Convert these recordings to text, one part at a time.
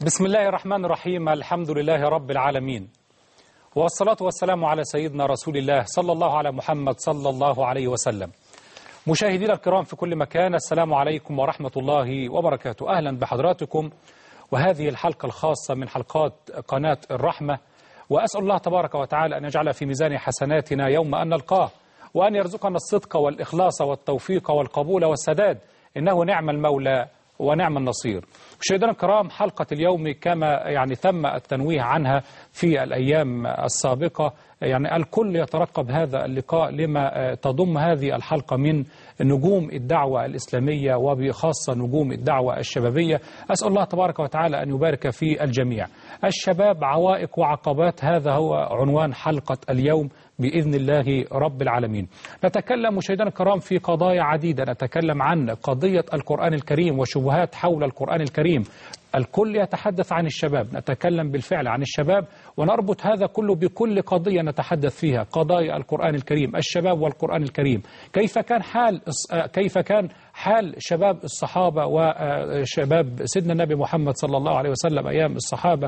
بسم الله الرحمن الرحيم الحمد لله رب العالمين والصلاة والسلام على سيدنا رسول الله صلى الله على محمد صلى الله عليه وسلم مشاهدينا الكرام في كل مكان السلام عليكم ورحمة الله وبركاته أهلا بحضراتكم وهذه الحلقة الخاصة من حلقات قناة الرحمة وأسأل الله تبارك وتعالى أن يجعل في ميزان حسناتنا يوم أن نلقاه وأن يرزقنا الصدق والإخلاص والتوفيق والقبول والسداد إنه نعم المولى ونعم النصير مشاهدينا الكرام حلقة اليوم كما يعني تم التنويه عنها في الأيام السابقة يعني الكل يترقب هذا اللقاء لما تضم هذه الحلقة من نجوم الدعوة الإسلامية وبخاصة نجوم الدعوة الشبابية أسأل الله تبارك وتعالى أن يبارك في الجميع الشباب عوائق وعقبات هذا هو عنوان حلقة اليوم بإذن الله رب العالمين نتكلم مشاهدينا الكرام في قضايا عديدة نتكلم عن قضية القرآن الكريم وشبهات حول القرآن الكريم الكل يتحدث عن الشباب نتكلم بالفعل عن الشباب ونربط هذا كله بكل قضية نتحدث فيها قضايا القرآن الكريم الشباب والقرآن الكريم كيف كان حال كيف كان حال شباب الصحابة وشباب سيدنا النبي محمد صلى الله عليه وسلم أيام الصحابة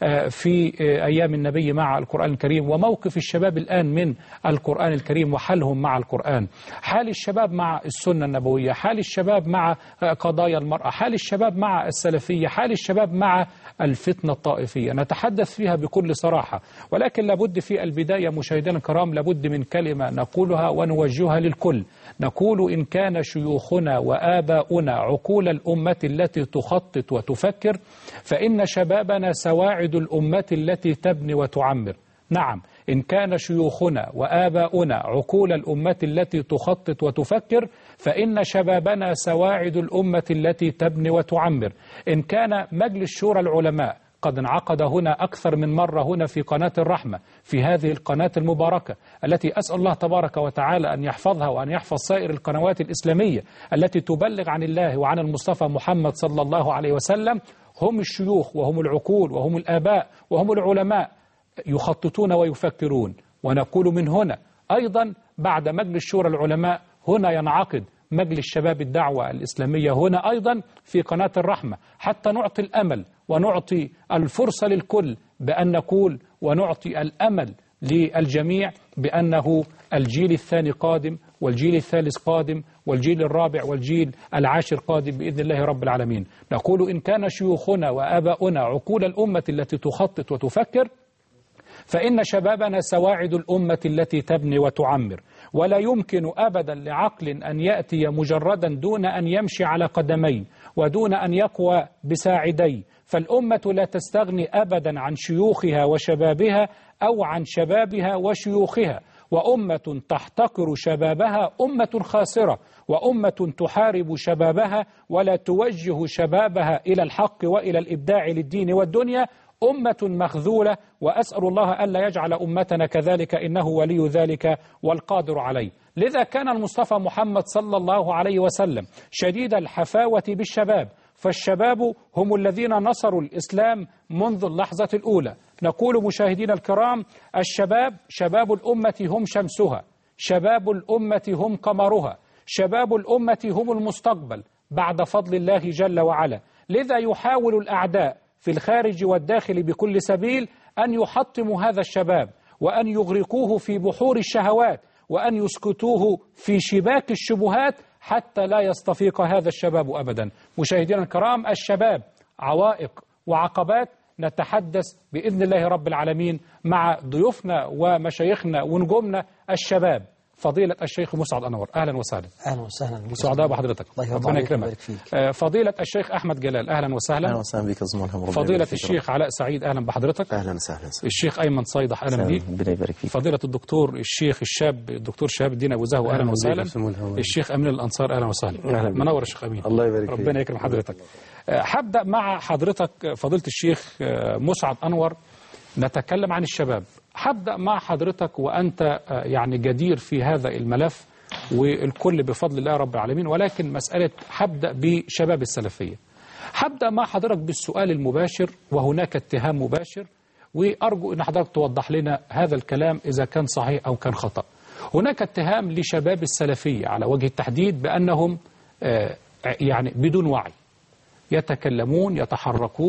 في أيام النبي مع القرآن الكريم وموقف الشباب الآن من القرآن الكريم وحالهم مع القرآن حال الشباب مع السنة النبوية حال الشباب مع قضايا المرأة حال الشباب مع السلفية حال الشباب مع الفتنة الطائفية نتحدث فيها بكل صراحة ولكن لابد في البداية مشاهدينا الكرام لابد من كلمة نقولها ونوجهها للكل نقول إن كان شيوخنا وآباؤنا عقول الأمة التي تخطط وتفكر فإن شبابنا سواعد الأمة التي تبني وتعمر نعم إن كان شيوخنا وآباؤنا عقول الأمة التي تخطط وتفكر فإن شبابنا سواعد الأمة التي تبني وتعمر إن كان مجلس شورى العلماء قد انعقد هنا أكثر من مرة هنا في قناة الرحمة في هذه القناة المباركة التي أسأل الله تبارك وتعالى أن يحفظها وأن يحفظ سائر القنوات الإسلامية التي تبلغ عن الله وعن المصطفى محمد صلى الله عليه وسلم هم الشيوخ وهم العقول وهم الآباء وهم العلماء يخططون ويفكرون ونقول من هنا أيضا بعد مجلس شورى العلماء هنا ينعقد مجلس شباب الدعوة الإسلامية هنا أيضا في قناة الرحمة حتى نعطي الأمل ونعطي الفرصة للكل بأن نقول ونعطي الأمل للجميع بأنه الجيل الثاني قادم والجيل الثالث قادم والجيل الرابع والجيل العاشر قادم بإذن الله رب العالمين نقول إن كان شيوخنا وآباؤنا عقول الأمة التي تخطط وتفكر فإن شبابنا سواعد الأمة التي تبني وتعمر ولا يمكن أبدا لعقل أن يأتي مجردا دون أن يمشي على قدمين ودون أن يقوى بساعدي فالأمة لا تستغني أبدا عن شيوخها وشبابها أو عن شبابها وشيوخها وأمة تحتقر شبابها أمة خاسرة وأمة تحارب شبابها ولا توجه شبابها إلى الحق وإلى الإبداع للدين والدنيا أمة مخذولة وأسأل الله ألا يجعل أمتنا كذلك إنه ولي ذلك والقادر عليه لذا كان المصطفى محمد صلى الله عليه وسلم شديد الحفاوة بالشباب فالشباب هم الذين نصروا الإسلام منذ اللحظة الأولى نقول مشاهدينا الكرام الشباب شباب الأمة هم شمسها شباب الأمة هم قمرها شباب الأمة هم المستقبل بعد فضل الله جل وعلا لذا يحاول الأعداء في الخارج والداخل بكل سبيل أن يحطموا هذا الشباب وأن يغرقوه في بحور الشهوات وأن يسكتوه في شباك الشبهات حتى لا يستفيق هذا الشباب أبدا مشاهدينا الكرام الشباب عوائق وعقبات نتحدث بإذن الله رب العالمين مع ضيوفنا ومشايخنا ونجومنا الشباب فضيلة الشيخ مسعد أنور أهلا وسهلا اهلا وسهلا بك سعداء بحضرتك الله يرضى ربنا عليك يكرمك ويبارك فيك. آه، فضيلة الشيخ أحمد جلال أهلا وسهلا اهلا وسهلا بك يا زميل ربنا فضيلة يبارك فيك. الشيخ علاء سعيد أهلا بحضرتك اهلا وسهلا الشيخ أيمن صيدح أهلا بيك ربنا يبارك فيك فضيلة الدكتور الشيخ الشاب الدكتور شهاب الدين أبو زهو أهلا أهلا وسهلا بك يا سمو الهوى. الشيخ أمين الأنصار أهلا وسهلا أهلا بك. منور الشيخ أمين الله يبارك فيك. ربنا يكرم حضرتك آه، هبدأ مع حضرتك فضيلة الشيخ آه، مسعد أنور نتكلم عن الشباب هبدأ مع حضرتك وأنت آه، يعني جدير في هذا الملف والكل بفضل الله رب العالمين ولكن مسألة هبدأ بشباب السلفية هبدأ مع حضرتك بالسؤال المباشر وهناك اتهام مباشر وأرجو أن حضرتك توضح لنا هذا الكلام إذا كان صحيح أو كان خطأ هناك اتهام لشباب السلفية على وجه التحديد بأنهم آه، يعني بدون وعي يتكلمون يتحركون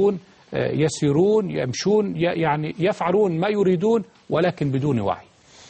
آه، يسيرون يمشون ي- يعني يفعلون ما يريدون ولكن بدون وعي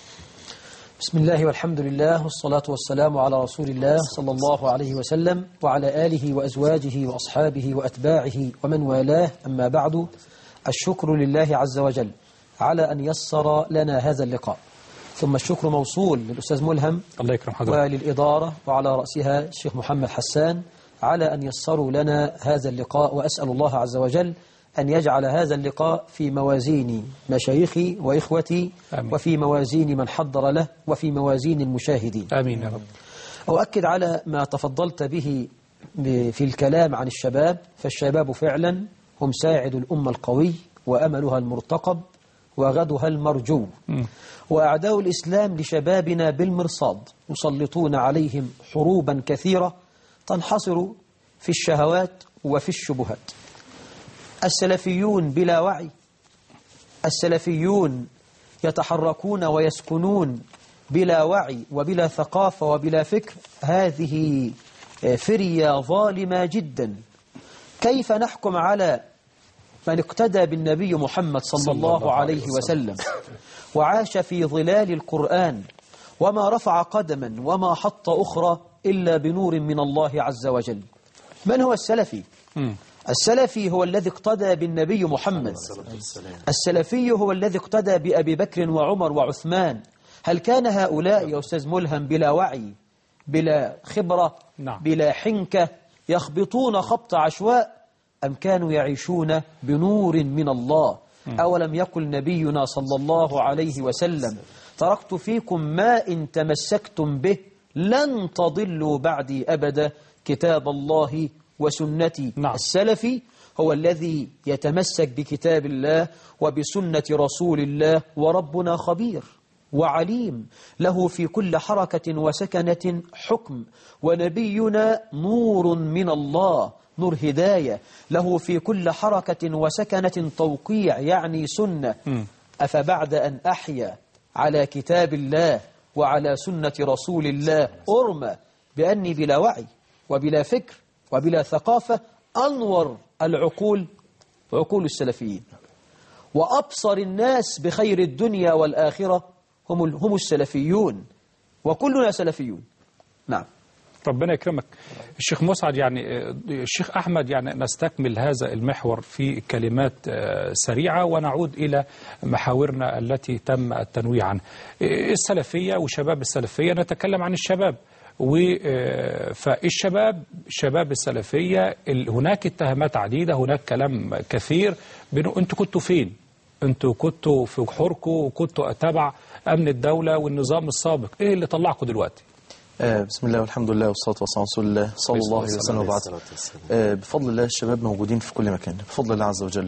بسم الله والحمد لله والصلاة والسلام على رسول الله صلى الله عليه وسلم وعلى آله وأزواجه وأصحابه وأتباعه ومن والاه أما بعد الشكر لله عز وجل على أن يسر لنا هذا اللقاء ثم الشكر موصول للأستاذ ملهم الله يكرم حضرتك وللإدارة وعلى رأسها الشيخ محمد حسان على أن يسروا لنا هذا اللقاء وأسأل الله عز وجل أن يجعل هذا اللقاء في موازين مشايخي وإخوتي آمين. وفي موازين من حضر له وفي موازين المشاهدين آمين يا رب أؤكد على ما تفضلت به ب- في الكلام عن الشباب فالشباب فعلا هم ساعد الأمة القوي وأملها المرتقب وغدها المرجو وأعداء الإسلام لشبابنا بالمرصاد يسلطون عليهم حروبا كثيرة تنحصر في الشهوات وفي الشبهات السلفيون بلا وعي السلفيون يتحركون ويسكنون بلا وعي وبلا ثقافة وبلا فكر هذه فرية ظالمة جدا كيف نحكم على من اقتدى بالنبي محمد صلى, صلى الله, الله عليه عليه وسلم وعاش في ظلال القرآن وما رفع قدما وما حط أخرى إلا بنور من الله عز وجل من هو السلفي؟ مم. السلفي هو الذي اقتدى بالنبي محمد السلفي هو الذي اقتدى بأبي بكر وعمر وعثمان هل كان هؤلاء يا أستاذ ملهم بلا وعي بلا خبرة نعم. بلا حنكة يخبطون خبط عشواء أم كانوا يعيشون بنور من الله أولم يقل نبينا صلى الله عليه وسلم تركت فيكم ما إن تمسكتم به لن تضلوا بعدي أبدا كتاب الله وسنتي نعم. السلفي هو الذي يتمسك بكتاب الله وبسنة رسول الله وربنا خبير وعليم له في كل حركة وسكنة حكم ونبينا نور من الله نور هداية له في كل حركة وسكنة توقيع يعني سنة أفبعد أن أحيا على كتاب الله وعلى سنة رسول الله أرمى بأني بلا وعي وبلا فكر وبلا ثقافة أنور العقول عقول السلفيين وأبصر الناس بخير الدنيا والآخرة هم ال- هم السلفيون وكلنا سلفيون نعم ربنا يكرمك الشيخ مسعد يعني آه، الشيخ أحمد يعني نستكمل هذا المحور في كلمات آه، سريعة ونعود إلى محاورنا التي تم التنويه عنها آه، السلفية وشباب السلفية نتكلم عن الشباب و آه، فالشباب شباب السلفية ال- هناك اتهامات عديدة هناك كلام كثير بأنه أنتوا كنتوا فين أنتوا كنتوا في حوركم وكنتوا تبع أمن الدولة والنظام السابق إيه اللي طلعكم دلوقتي آه، بسم الله والحمد لله والصلاة والسلام على رسول الله صلى الله عليه وسلم وبعد آه، بفضل الله الشباب موجودين في كل مكان بفضل الله عز وجل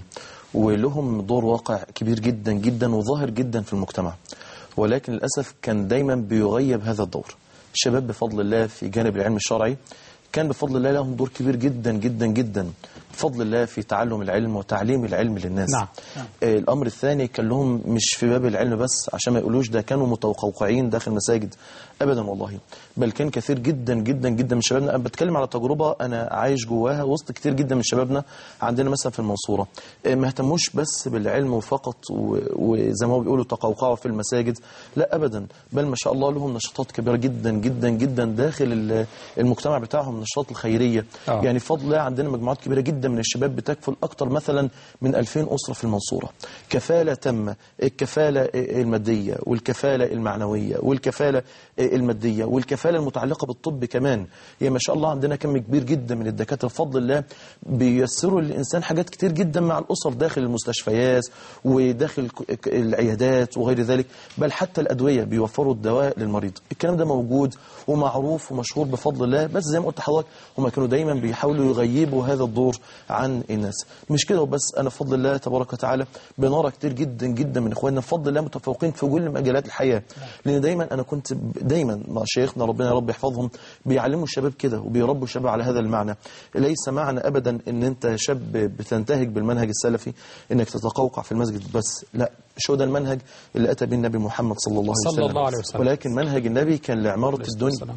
ولهم دور واقع كبير جدا جدا وظاهر جدا في المجتمع ولكن للأسف كان دايما بيغيب هذا الدور الشباب بفضل الله في جانب العلم الشرعي كان بفضل الله لهم دور كبير جدا جدا جدا بفضل الله في تعلم العلم وتعليم العلم للناس نعم. آه، الأمر الثاني كان لهم مش في باب العلم بس عشان ما يقولوش ده كانوا متقوقعين داخل المساجد أبدا والله بل كان كثير جدا جدا جدا من شبابنا أنا بتكلم على تجربة أنا عايش جواها وسط كتير جدا من شبابنا عندنا مثلا في المنصورة آه، ما اهتموش بس بالعلم فقط و- وزي ما هو بيقولوا تقوقعوا في المساجد لا أبدا بل ما شاء الله لهم نشاطات كبيرة جدا جدا جدا داخل ال- المجتمع بتاعهم النشاطات الخيرية آه. يعني بفضل الله عندنا مجموعات كبيرة جدا من الشباب بتكفل أكتر مثلا من 2000 أسرة في المنصورة كفالة تامة الكفالة المادية والكفالة المعنوية والكفالة المادية والكفالة المتعلقة بالطب كمان هي ما شاء الله عندنا كم كبير جدا من الدكاترة بفضل الله بيسروا للإنسان حاجات كتير جدا مع الأسر داخل المستشفيات وداخل ك- العيادات وغير ذلك بل حتى الأدوية بيوفروا الدواء للمريض الكلام ده موجود ومعروف ومشهور بفضل الله بس زي ما قلت لحضرتك هم كانوا دايما بيحاولوا يغيبوا هذا الدور عن الناس مش كده وبس أنا بفضل الله تبارك وتعالى بنرى كتير جدا جدا من إخواننا بفضل الله متفوقين في كل مجالات الحياة لأن دايما أنا كنت ب- دايما مع شيخنا ربنا يا رب يحفظهم بيعلموا الشباب كده وبيربوا الشباب على هذا المعنى ليس معنى أبدا أن أنت شاب بتنتهج بالمنهج السلفي أنك تتقوقع في المسجد بس لا مش هو ده المنهج اللي أتى به النبي محمد صلى الله عليه صلى وسلم الله عليه وسلم. ولكن منهج النبي كان لعمارة الدنيا والسلام.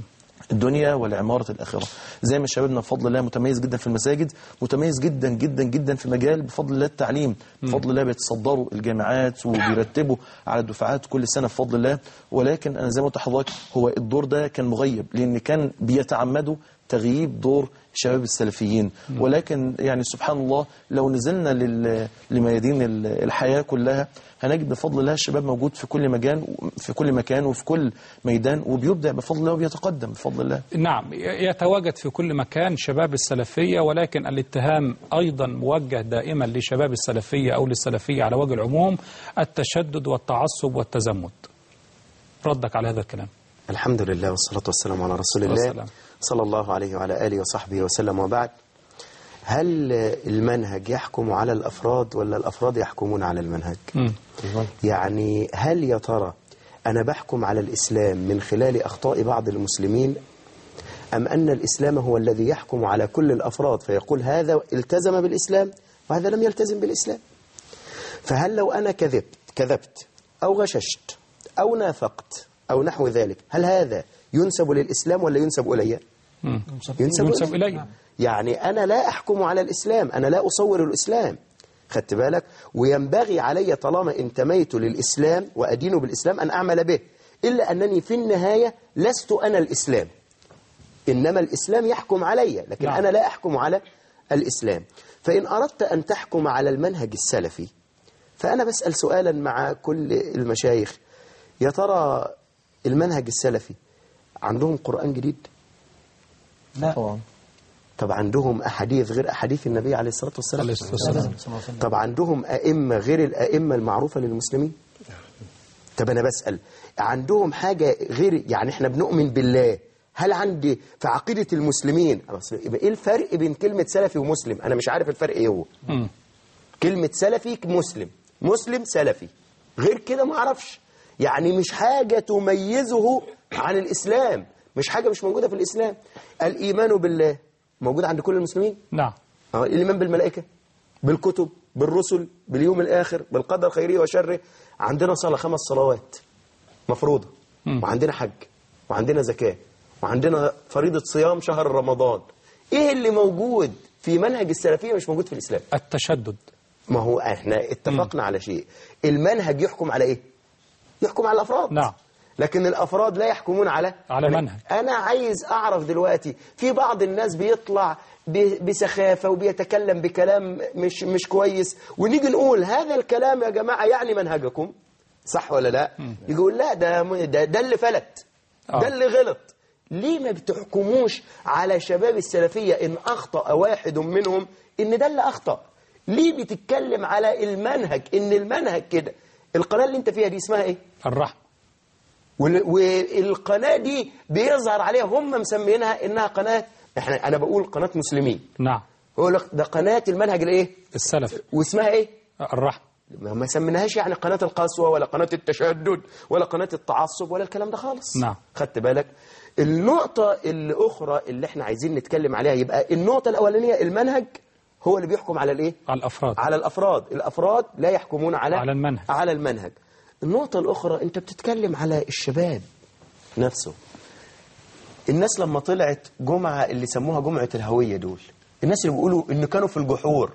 الدنيا ولعمارة الآخرة زي ما شبابنا بفضل الله متميز جدا في المساجد متميز جدا جدا جدا في مجال بفضل الله التعليم بفضل الله بيتصدروا الجامعات وبيرتبوا على الدفعات كل سنة بفضل الله ولكن أنا زي ما قلت لحضرتك هو الدور ده كان مغيب لأن كان بيتعمدوا تغييب دور شباب السلفيين ولكن يعني سبحان الله لو نزلنا لل- لميادين ال- الحياة كلها هنجد بفضل الله الشباب موجود في كل مكان في كل مكان وفي كل ميدان وبيبدع بفضل الله وبيتقدم بفضل الله نعم يتواجد في كل مكان شباب السلفية ولكن الاتهام أيضا موجه دائما لشباب السلفية أو للسلفية على وجه العموم التشدد والتعصب والتزمت ردك على هذا الكلام الحمد لله والصلاة والسلام على رسول والسلام. الله صلى الله عليه وعلى آله وصحبه وسلم وبعد هل المنهج يحكم على الأفراد ولا الأفراد يحكمون على المنهج مم. يعني هل يا ترى أنا بحكم على الإسلام من خلال أخطاء بعض المسلمين أم أن الإسلام هو الذي يحكم على كل الأفراد فيقول هذا التزم بالإسلام وهذا لم يلتزم بالإسلام فهل لو أنا كذبت كذبت أو غششت أو نافقت أو نحو ذلك هل هذا ينسب للإسلام ولا ينسب إلي مم. ينسب, ينسب إلي يعني أنا لا أحكم على الإسلام أنا لا أصور الإسلام خدت بالك وينبغي علي طالما انتميت للإسلام وأدين بالإسلام أن أعمل به إلا أنني في النهاية لست أنا الإسلام إنما الإسلام يحكم علي لكن نعم. أنا لا أحكم على الإسلام فإن أردت أن تحكم على المنهج السلفي فأنا بسأل سؤالا مع كل المشايخ يا ترى المنهج السلفي عندهم قرآن جديد لا طبعا طب عندهم أحاديث غير أحاديث النبي عليه الصلاة والسلام عليه الصلاة والسلام. طب عندهم أئمة غير الأئمة المعروفة للمسلمين طب أنا بسأل عندهم حاجة غير يعني إحنا بنؤمن بالله هل عندي في عقيدة المسلمين أصل يبقى إيه الفرق بين كلمة سلفي ومسلم أنا مش عارف الفرق إيه هو مم. كلمة سلفي مسلم مسلم سلفي غير كده ما أعرفش يعني مش حاجة تميزه عن الإسلام مش حاجة مش موجودة في الإسلام الإيمان بالله موجود عند كل المسلمين نعم اه الإيمان بالملائكة بالكتب بالرسل باليوم الآخر بالقدر خيره وشره عندنا صلاة خمس صلوات مفروضة مم. وعندنا حج وعندنا زكاة وعندنا فريضة صيام شهر رمضان إيه اللي موجود في منهج السلفية مش موجود في الإسلام التشدد ما هو احنا اتفقنا على شيء المنهج يحكم على ايه يحكم على الافراد نعم. لكن الافراد لا يحكمون على على منهج. انا عايز اعرف دلوقتي في بعض الناس بيطلع ب- بسخافه وبيتكلم بكلام مش مش كويس ونيجي نقول هذا الكلام يا جماعه يعني منهجكم صح ولا لا يقول لا ده م- ده, ده اللي فلت آه. ده اللي غلط ليه ما بتحكموش على شباب السلفيه ان اخطا واحد منهم ان ده اللي اخطا ليه بتتكلم على المنهج ان المنهج كده القناه اللي انت فيها دي اسمها ايه الرحمة وال- والقناة دي بيظهر عليها هم مسمينها إنها قناة إحنا أنا بقول قناة مسلمين نعم هو لك ده قناة المنهج الإيه السلف واسمها إيه الرحمة ما ما سميناهاش يعني قناة القسوة ولا قناة التشدد ولا قناة التعصب ولا الكلام ده خالص نعم. خدت بالك النقطة الأخرى اللي إحنا عايزين نتكلم عليها يبقى النقطة الأولانية المنهج هو اللي بيحكم على الإيه على الأفراد على الافراد الافراد لا يحكمون على على المنهج. على المنهج النقطه الاخرى انت بتتكلم على الشباب نفسه الناس لما طلعت جمعه اللي سموها جمعه الهويه دول الناس اللي بيقولوا ان كانوا في الجحور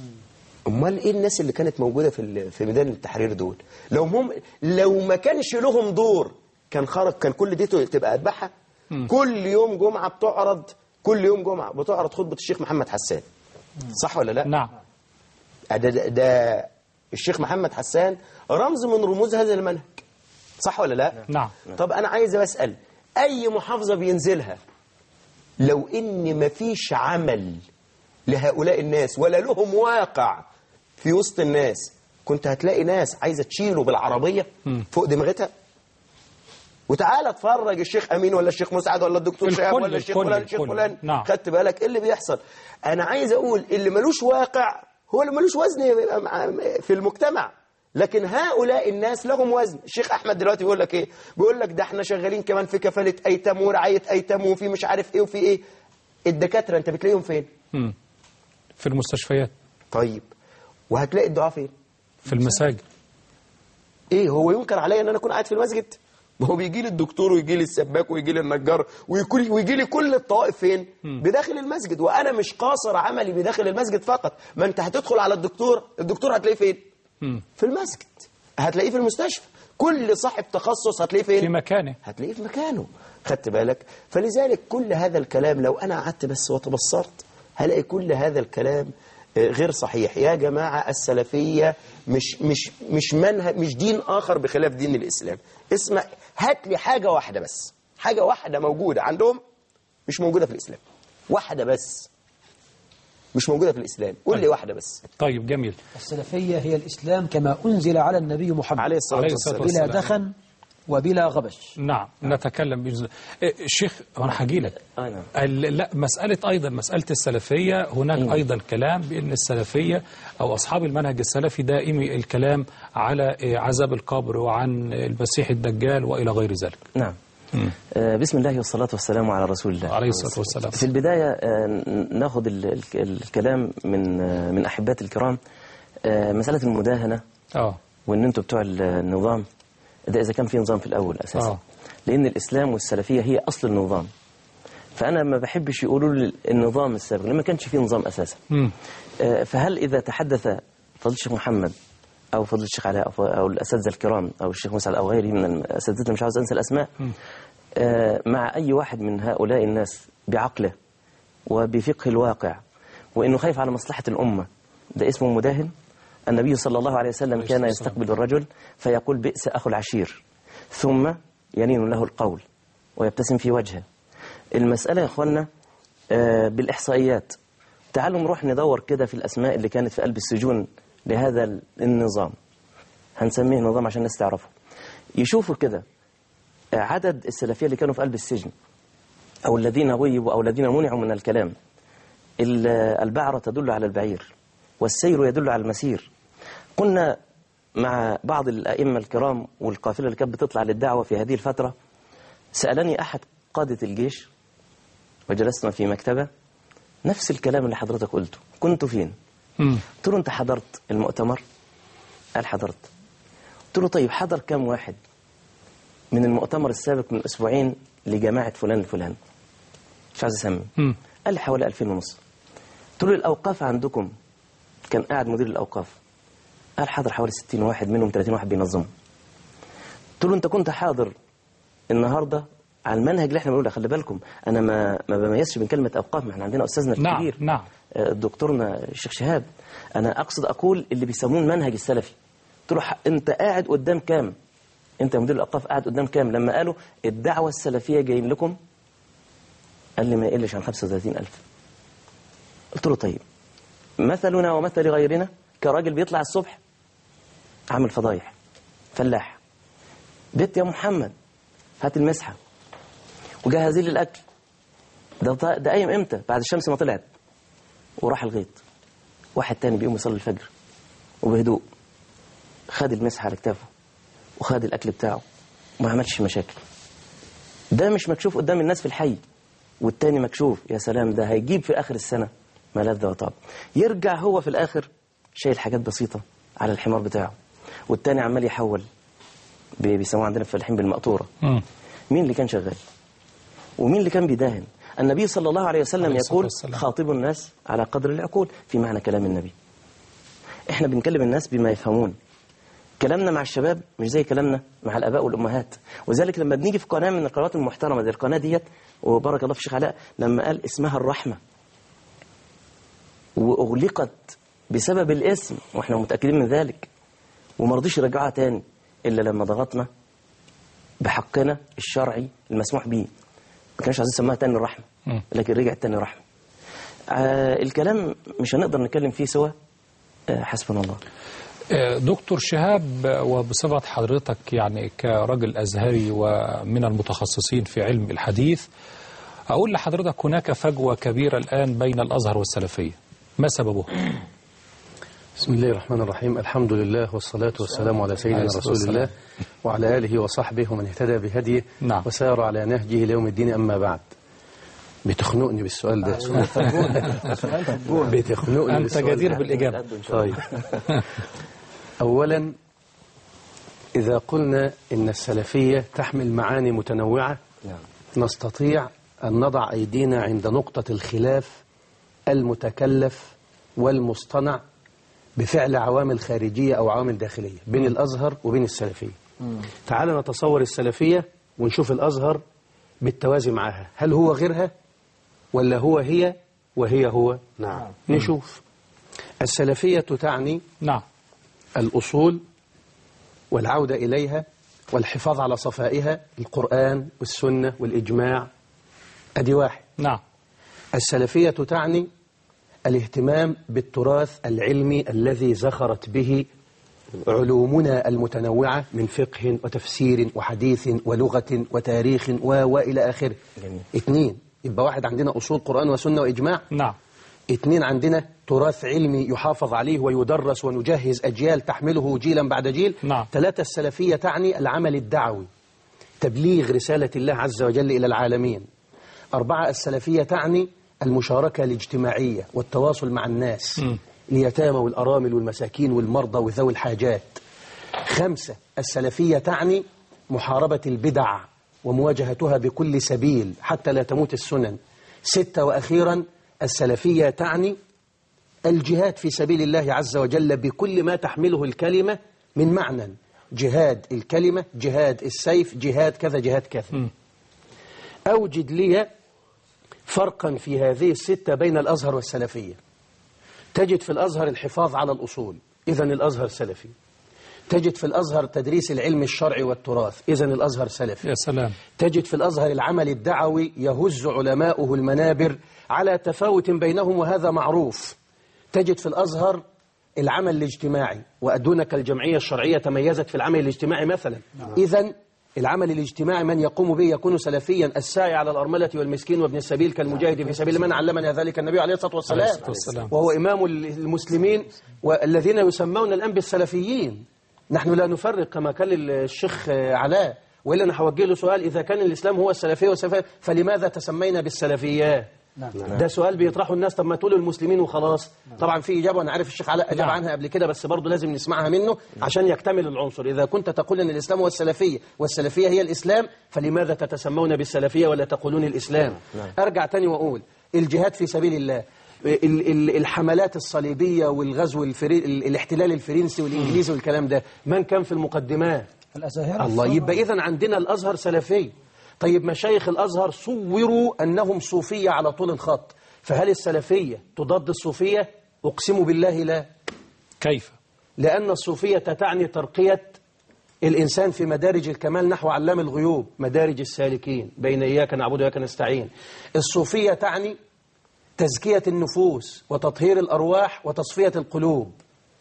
امال ايه الناس اللي كانت موجوده في ال- في ميدان التحرير دول لو هم لو ما كانش لهم دور كان خرج كان كل دي تبقى اتبعها كل يوم جمعه بتعرض كل يوم جمعه بتعرض خطبه الشيخ محمد حسان صح ولا لا نعم ده, ده, ده الشيخ محمد حسان رمز من رموز هذا المنهج صح ولا لا نعم طب انا عايز اسال اي محافظه بينزلها لو ان مفيش عمل لهؤلاء الناس ولا لهم واقع في وسط الناس كنت هتلاقي ناس عايزه تشيله بالعربيه فوق دماغتها وتعالى اتفرج الشيخ امين ولا الشيخ مسعد ولا الدكتور الكل- شهاب ولا الشيخ الكل- فلان الشيخ الكل. فلان نعم. خدت بالك ايه اللي بيحصل انا عايز اقول اللي ملوش واقع هو اللي ملوش وزن يبقى مع- في المجتمع لكن هؤلاء الناس لهم وزن الشيخ احمد دلوقتي بيقول لك ايه بيقول لك ده احنا شغالين كمان في كفاله ايتام ورعايه ايتام وفي مش عارف ايه وفي ايه الدكاتره انت بتلاقيهم فين مم. في المستشفيات طيب وهتلاقي الدعاء فين في المساجد ايه هو ينكر عليا ان انا اكون قاعد في المسجد ما هو بيجي لي الدكتور ويجي لي السباك ويجي لي النجار ويجي ويجي لي كل الطوائف فين بداخل المسجد وانا مش قاصر عملي بداخل المسجد فقط ما انت هتدخل على الدكتور الدكتور هتلاقيه فين في المسجد هتلاقيه في المستشفى كل صاحب تخصص هتلاقيه فين في مكانه هتلاقيه في مكانه خدت بالك فلذلك كل هذا الكلام لو أنا قعدت بس وتبصرت هلاقي كل هذا الكلام آه، غير صحيح يا جماعة السلفية مش مش مش منهج مش دين آخر بخلاف دين الإسلام اسمع هات لي حاجة واحدة بس حاجة واحدة موجودة عندهم مش موجودة في الإسلام واحدة بس مش موجودة في الإسلام قول لي واحدة بس طيب جميل السلفية هي الإسلام كما أنزل على النبي محمد عليه الصلاة عليه الصلاة والسلام بلا والسلام. دخن وبلا غبش نعم نتكلم بإذن إيه، الشيخ أنا هجي لك آه، نعم. ال- لا مسألة أيضا مسألة السلفية هناك أيضا كلام بأن السلفية أو أصحاب المنهج السلفي دائمي الكلام على إيه، عذاب القبر وعن المسيح الدجال وإلى غير ذلك نعم آه، بسم الله والصلاة والسلام على رسول الله عليه الصلاة والسلام في البداية آه، ن- ناخذ ال- ال- الكلام من آه، من أحبات الكرام آه، مسألة المداهنة آه وإن أنتم بتوع ال- النظام ده إذا كان في نظام في الأول أساسا آه. لأن الإسلام والسلفية هي أصل النظام فأنا ما بحبش يقولوا لي النظام السابق لما كانش في نظام أساسا مم. آه، فهل إذا تحدث فضل الشيخ محمد أو فضل الشيخ علاء أو ف- أو الأساتذة الكرام أو الشيخ مسعد أو غيره من الأساتذة مش عاوز أنسى الأسماء آه، مع أي واحد من هؤلاء الناس بعقله وبفقه الواقع وإنه خايف على مصلحة الأمة ده اسمه مداهن النبي صلى الله عليه وسلم كان يستقبل الرجل فيقول بئس أخو العشير ثم يلين له القول ويبتسم في وجهه المسألة يا أخوانا آه، بالإحصائيات تعالوا نروح ندور كده في الأسماء اللي كانت في قلب السجون لهذا النظام هنسميه نظام عشان الناس تعرفه يشوفوا كده آه، عدد السلفية اللي كانوا في قلب السجن أو الذين غيبوا أو الذين منعوا من الكلام ال- البعرة تدل على البعير والسير يدل على المسير كنا مع بعض الأئمة الكرام والقافلة اللي كانت بتطلع للدعوة في هذه الفترة سألني أحد قادة الجيش وجلسنا في مكتبة نفس الكلام اللي حضرتك قلته كنت فين مم. قلت له أنت حضرت المؤتمر قال حضرت قلت له طيب حضر كم واحد من المؤتمر السابق من أسبوعين لجماعة فلان الفلان مش عايز أسمي مم. قال لي حوالي 2000 ونص قلت له الأوقاف عندكم كان قاعد مدير الأوقاف قال حاضر حوالي 60 واحد منهم 30 واحد بينظموا قلت له أنت كنت حاضر النهاردة على المنهج اللي احنا بنقوله خلي بالكم أنا ما ما بميزش بين كلمة أوقاف ما احنا عندنا أستاذنا نعم الكبير نعم آه، دكتورنا الشيخ شهاب أنا أقصد أقول اللي بيسموه المنهج السلفي قلت له ح- أنت قاعد قدام كام أنت مدير الأوقاف قاعد قدام كام لما قالوا الدعوة السلفية جايين لكم قال لي ما يقلش عن 35000 قلت له طيب مثلنا ومثل غيرنا كراجل بيطلع الصبح عامل فضايح فلاح بيت يا محمد هات المسحة وجهزي لي الأكل ده ده قايم امتى بعد الشمس ما طلعت وراح الغيط واحد تاني بيقوم يصلي الفجر وبهدوء خد المسحة على كتافه وخد الأكل بتاعه وما عملش مشاكل ده مش مكشوف قدام الناس في الحي والتاني مكشوف يا سلام ده هيجيب في آخر السنة ملذ وطاب يرجع هو في الآخر شايل حاجات بسيطة على الحمار بتاعه والتاني عمال يحول بي- بيسموه عندنا في الفلاحين بالمقطورة مم. مين اللي كان شغال ومين اللي كان بيداهن النبي صلى الله عليه وسلم عليه الصلاة يقول والسلام. خاطبوا الناس على قدر العقول في معنى كلام النبي احنا بنكلم الناس بما يفهمون كلامنا مع الشباب مش زي كلامنا مع الاباء والامهات وذلك لما بنيجي في قناه من القنوات المحترمه زي القناه ديت وبارك الله في الشيخ علاء لما قال اسمها الرحمه واغلقت بسبب الاسم واحنا متاكدين من ذلك وما رضيش يرجعوها تاني الا لما ضغطنا بحقنا الشرعي المسموح به ما كانش عايزين يسموها تاني الرحمه مم. لكن رجعت تاني رحمه آه الكلام مش هنقدر نتكلم فيه سوا آه حسبنا الله آه، دكتور شهاب آه، وبصفة حضرتك يعني كرجل أزهري ومن المتخصصين في علم الحديث أقول لحضرتك هناك فجوة كبيرة الآن بين الأزهر والسلفية ما سببه؟ بسم الله الرحمن الرحيم الحمد لله والصلاة والسلام على سيدنا عليه الصلاة رسول والسلام. الله وعلى آله وصحبه ومن اهتدى بهديه نعم. وسار على نهجه ليوم الدين أما بعد بتخنقني بالسؤال ده بتخنقني أنت بالسؤال جدير ده. بالإجابة طيب أولا إذا قلنا إن السلفية تحمل معاني متنوعة نعم نستطيع أن نضع أيدينا عند نقطة الخلاف المتكلف والمصطنع بفعل عوامل خارجية أو عوامل داخلية بين الأزهر وبين السلفية تعال نتصور السلفية ونشوف الأزهر بالتوازي معها هل هو غيرها ولا هو هي وهي هو نعم نشوف السلفية تعني نعم الأصول والعودة إليها والحفاظ على صفائها القرآن والسنة والإجماع أدي واحد نعم السلفية تعني الاهتمام بالتراث العلمي الذي زخرت به علومنا المتنوعة من فقه وتفسير وحديث ولغة وتاريخ و وإلى آخره جميل. اثنين يبقى واحد عندنا أصول قرآن وسنة وإجماع نعم اثنين عندنا تراث علمي يحافظ عليه ويدرس ونجهز أجيال تحمله جيلا بعد جيل نعم. ثلاثة السلفية تعني العمل الدعوي تبليغ رسالة الله عز وجل إلى العالمين أربعة السلفية تعني المشاركة الاجتماعية والتواصل مع الناس م. اليتامى والأرامل والمساكين والمرضى وذوي الحاجات خمسة السلفية تعني محاربة البدع ومواجهتها بكل سبيل حتى لا تموت السنن ستة وأخيرا السلفية تعني الجهاد في سبيل الله عز وجل بكل ما تحمله الكلمة من معنى جهاد الكلمة جهاد السيف جهاد كذا جهاد كذا أوجد لي فرقا في هذه الستة بين الأزهر والسلفية تجد في الأزهر الحفاظ على الأصول إذا الأزهر سلفي تجد في الأزهر تدريس العلم الشرعي والتراث إذا الأزهر سلفي يا سلام تجد في الأزهر العمل الدعوي يهز علماؤه المنابر على تفاوت بينهم وهذا معروف تجد في الأزهر العمل الاجتماعي وأدونك الجمعية الشرعية تميزت في العمل الاجتماعي مثلا إذا العمل الاجتماعي من يقوم به يكون سلفيا الساعي على الأرملة والمسكين وابن السبيل كالمجاهد في سبيل من علمنا ذلك النبي عليه الصلاة والسلام, عليه الصلاة والسلام. وهو إمام المسلمين والذين يسمون الآن بالسلفيين نحن لا نفرق كما قال الشيخ علاء وإلا أنا هوجه له سؤال إذا كان الإسلام هو السلفية والسلفية فلماذا تسمينا بالسلفيات ده سؤال بيطرحه الناس طب ما تقولوا المسلمين وخلاص طبعا في إجابة وأنا عارف الشيخ علاء أجاب نعم. عنها قبل كده بس برضه لازم نسمعها منه عشان يكتمل العنصر إذا كنت تقول أن الإسلام هو السلفية والسلفية هي الإسلام فلماذا تتسمون بالسلفية ولا تقولون الإسلام أرجع تاني وأقول الجهاد في سبيل الله ال- ال- الحملات الصليبية والغزو الفري... ال- الاحتلال الفرنسي والإنجليزي والكلام ده من كان في المقدمات الأزاهرة الله يبقى إذا عندنا الأزهر سلفي طيب مشايخ الأزهر صوروا أنهم صوفية على طول الخط فهل السلفية تضاد الصوفية؟ أقسم بالله لا كيف لأن الصوفية تعني ترقية الإنسان في مدارج الكمال نحو علام الغيوب مدارج السالكين بين إياك نعبد وإياك نستعين الصوفية تعني تزكية النفوس وتطهير الأرواح وتصفية القلوب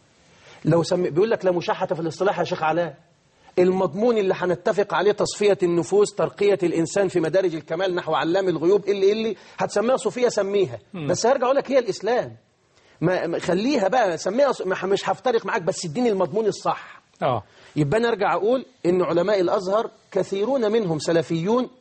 لو سم... بيقول لك لا مشاحة في الاصطلاح يا شيخ علاء المضمون اللي هنتفق عليه تصفية النفوس ترقية الإنسان في مدارج الكمال نحو علام الغيوب اللي اللي هتسميها صوفية سميها بس هرجع أقول لك هي الإسلام ما ما- خليها بقى سميها ص- ما- مش هفترق معاك بس اديني المضمون الصح اه يبقى أنا أرجع أقول إن علماء الأزهر كثيرون منهم سلفيون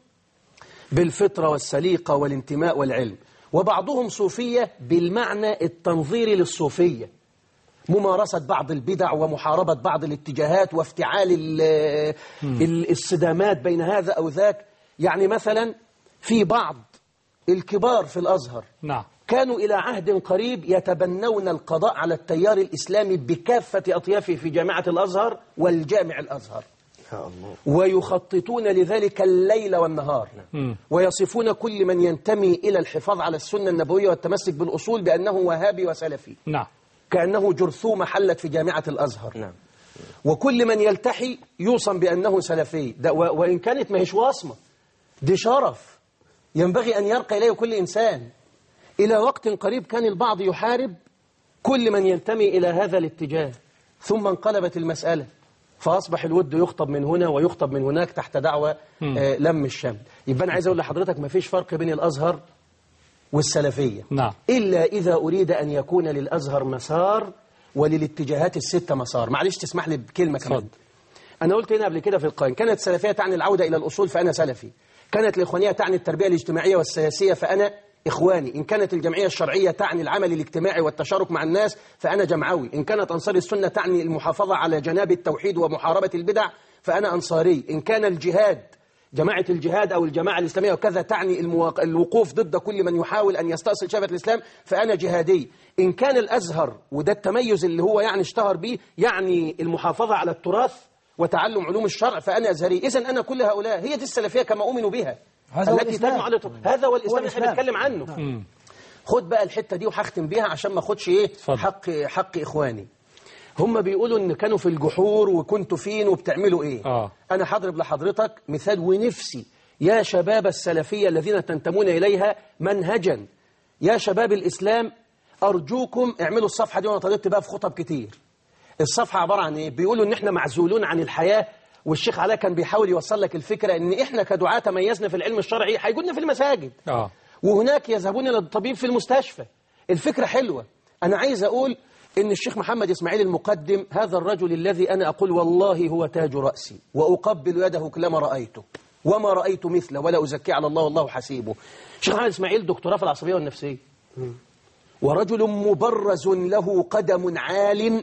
بالفطرة والسليقة والانتماء والعلم وبعضهم صوفية بالمعنى التنظيري للصوفية ممارسة بعض البدع ومحاربة بعض الاتجاهات وافتعال ال- ال- الصدامات بين هذا أو ذاك يعني مثلا في بعض الكبار في الأزهر نعم كانوا إلى عهد قريب يتبنون القضاء على التيار الإسلامي بكافة أطيافه في جامعة الأزهر والجامع الأزهر يا الله ويخططون لذلك الليل والنهار مم. ويصفون كل من ينتمي إلى الحفاظ على السنة النبوية والتمسك بالأصول بأنه وهابي وسلفي نعم كأنه جرثومة حلت في جامعة الأزهر نعم وكل من يلتحي يوصم بأنه سلفي ده و- وإن كانت ما هيش وصمة دي شرف ينبغي أن يرقى إليه كل إنسان إلى وقت قريب كان البعض يحارب كل من ينتمي إلى هذا الاتجاه ثم انقلبت المسألة فأصبح الود يخطب من هنا ويخطب من هناك تحت دعوة آه لم الشمل يبقى أنا عايز أقول لحضرتك ما فيش فرق بين الأزهر والسلفية نعم إلا إذا أريد أن يكون للأزهر مسار وللاتجاهات الستة مسار معلش تسمح لي بكلمة كمان اتفضل. أنا قلت هنا قبل كده في القائم كانت السلفية تعني العودة إلى الأصول فأنا سلفي كانت الإخوانية تعني التربية الاجتماعية والسياسية فأنا إخواني إن كانت الجمعية الشرعية تعني العمل الاجتماعي والتشارك مع الناس فأنا جمعوي إن كانت أنصار السنة تعني المحافظة على جناب التوحيد ومحاربة البدع فأنا أنصاري إن كان الجهاد جماعة الجهاد أو الجماعة الإسلامية وكذا تعني المواق... الوقوف ضد كل من يحاول أن يستأصل شبكة الإسلام فأنا جهادي إن كان الأزهر وده التميز اللي هو يعني اشتهر به يعني المحافظة على التراث وتعلم علوم الشرع فأنا أزهري إذا أنا كل هؤلاء هي دي السلفية كما أؤمن بها هذا هو التي الإسلام. تجمع على هذا هو الإسلام اللي احنا الإسلام. بنتكلم عنه خد بقى الحتة دي وهختم بيها عشان ما اخدش ايه اتفضل. حق حق إخواني هم بيقولوا ان كانوا في الجحور وكنتوا فين وبتعملوا ايه آه. انا هضرب لحضرتك مثال ونفسي يا شباب السلفية الذين تنتمون إليها منهجا يا شباب الإسلام أرجوكم اعملوا الصفحة دي وأنا طلبت بقى في خطب كتير الصفحة عبارة عن إيه بيقولوا إن إحنا معزولون عن الحياة والشيخ علاء كان بيحاول يوصل لك الفكرة إن إحنا كدعاة تميزنا في العلم الشرعي هيجودنا في المساجد آه. وهناك يذهبون إلى الطبيب في المستشفى الفكرة حلوة أنا عايز أقول إن الشيخ محمد إسماعيل المقدم هذا الرجل الذي أنا أقول والله هو تاج رأسي وأقبل يده كلما رأيته وما رأيت مثله ولا أزكي على الله والله حسيبه الشيخ محمد إسماعيل دكتوراه في العصبية والنفسية ورجل مبرز له قدم عال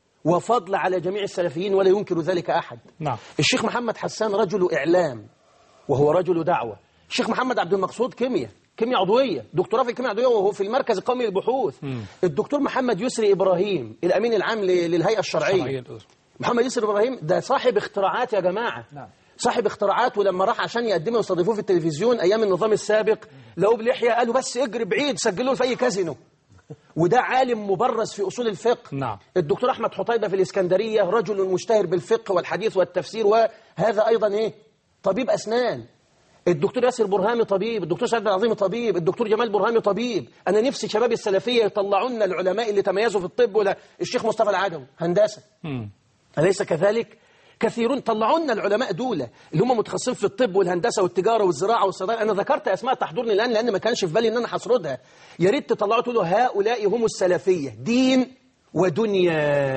وفضل على جميع السلفيين ولا ينكر ذلك أحد نعم الشيخ محمد حسان رجل إعلام وهو رجل دعوة الشيخ محمد عبد المقصود كيمياء كيمياء عضوية دكتوراه في الكيمياء العضوية وهو في المركز القومي للبحوث الدكتور محمد يسري إبراهيم الأمين العام ل- للهيئة الشرعية شرعية. محمد يسري إبراهيم ده صاحب اختراعات يا جماعة نعم. صاحب اختراعات ولما راح عشان يقدمه ويستضيفوه في التلفزيون أيام النظام السابق لقوه بلحية قالوا بس اجري بعيد سجلوه في أي كازينو وده عالم مبرز في أصول الفقه نعم. الدكتور أحمد حطيبة في الإسكندرية رجل مشتهر بالفقه والحديث والتفسير وهذا أيضا إيه طبيب أسنان الدكتور ياسر برهامي طبيب الدكتور سعد العظيم طبيب الدكتور جمال برهامي طبيب أنا نفسي شباب السلفية يطلعون العلماء اللي تميزوا في الطب ولا الشيخ مصطفى العدوي هندسة مم. أليس كذلك؟ كثيرون طلعوا لنا العلماء دول اللي هم متخصصين في الطب والهندسه والتجاره والزراعه والصيدله انا ذكرت اسماء تحضرني الان لان ما كانش في بالي ان انا هسردها يا ريت تطلعوا تقولوا هؤلاء هم السلفيه دين ودنيا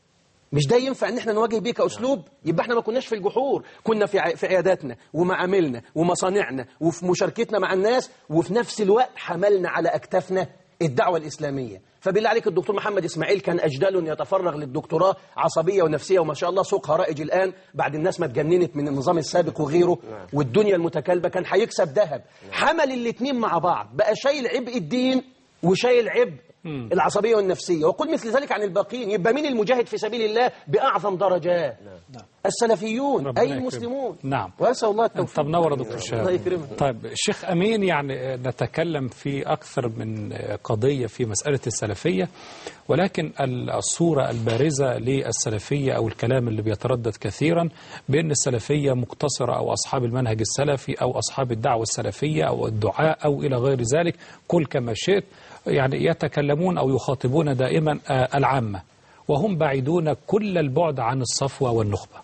مش ده ينفع ان احنا نواجه بيه كاسلوب يبقى احنا ما كناش في الجحور كنا في ع- في عياداتنا ومعاملنا ومصانعنا وفي مشاركتنا مع الناس وفي نفس الوقت حملنا على اكتافنا الدعوه الاسلاميه فبالله عليك الدكتور محمد اسماعيل كان اجدال يتفرغ للدكتوراه عصبيه ونفسيه وما شاء الله سوقها رائج الان بعد الناس ما اتجننت من النظام السابق وغيره والدنيا المتكالبه كان هيكسب ذهب حمل الاثنين مع بعض بقى شايل عبء الدين وشايل عبء العصبية والنفسية وقل مثل ذلك عن الباقين يبقى مين المجاهد في سبيل الله بأعظم درجات السلفيون ربنا أي يكرمك. المسلمون نعم. وأسأل الله التوفيق طب نور يا دكتور الله شهاب يكرمك طيب الشيخ أمين يعني نتكلم في أكثر من قضية في مسألة السلفية ولكن الصورة البارزة للسلفية أو الكلام اللي بيتردد كثيرا بأن السلفية مقتصرة أو أصحاب المنهج السلفي أو أصحاب الدعوة السلفية أو الدعاء أو إلى غير ذلك كل كما شئت يعني يتكلمون أو يخاطبون دائما آه، العامة وهم بعيدون كل البعد عن الصفوة والنخبة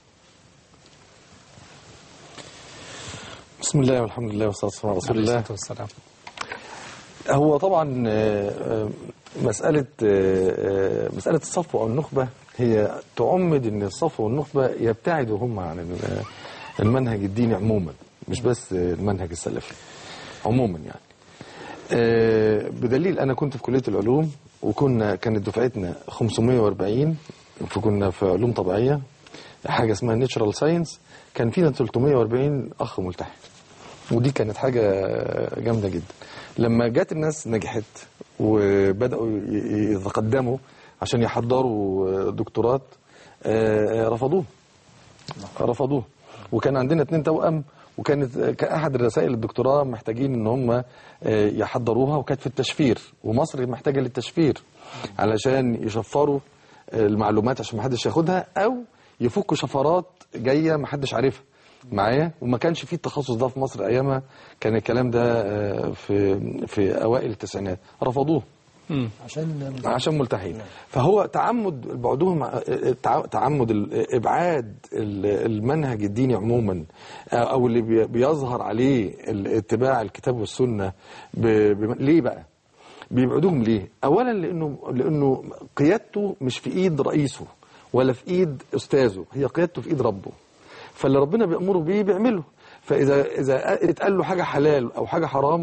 بسم الله والحمد لله والصلاة والسلام على رسول عليه الله الصلاة والسلام هو طبعا آه، آه، مسألة آه، آه، مسألة الصفوة أو النخبة هي تعمد أن الصفوة والنخبة يبتعدوا هم عن ال- المنهج الديني عموما مش بس آه، المنهج السلفي عموما يعني آه، بدليل أنا كنت في كلية العلوم وكنا كانت دفعتنا 540 فكنا في علوم طبيعية حاجة اسمها نيتشرال ساينس كان فينا 340 أخ ملتحق ودي كانت حاجة جامدة جدا لما جت الناس نجحت وبدأوا ي- يتقدموا عشان يحضروا دكتورات آه، رفضوه رفضوه وكان عندنا اتنين توأم وكانت كأحد الرسائل الدكتوراه محتاجين ان هم آه، يحضروها وكانت في التشفير ومصر محتاجة للتشفير علشان يشفروا المعلومات عشان ما حدش ياخدها او يفكوا شفرات جايه ما حدش عارفها معايا وما كانش فيه التخصص ده في مصر ايامها كان الكلام ده آه، في في اوائل التسعينات رفضوه عشان عشان ملتحين فهو تعمد بعدهم تع- تعمد ال- ابعاد ال- المنهج الديني عموما او اللي بي- بيظهر عليه ال- اتباع الكتاب والسنه ب... ب... ليه بقى بيبعدوهم ليه اولا لانه لانه قيادته مش في ايد رئيسه ولا في ايد استاذه هي قيادته في ايد ربه فاللي ربنا بيأمره بيه بيعمله فاذا اذا اتقال له حاجه حلال او حاجه حرام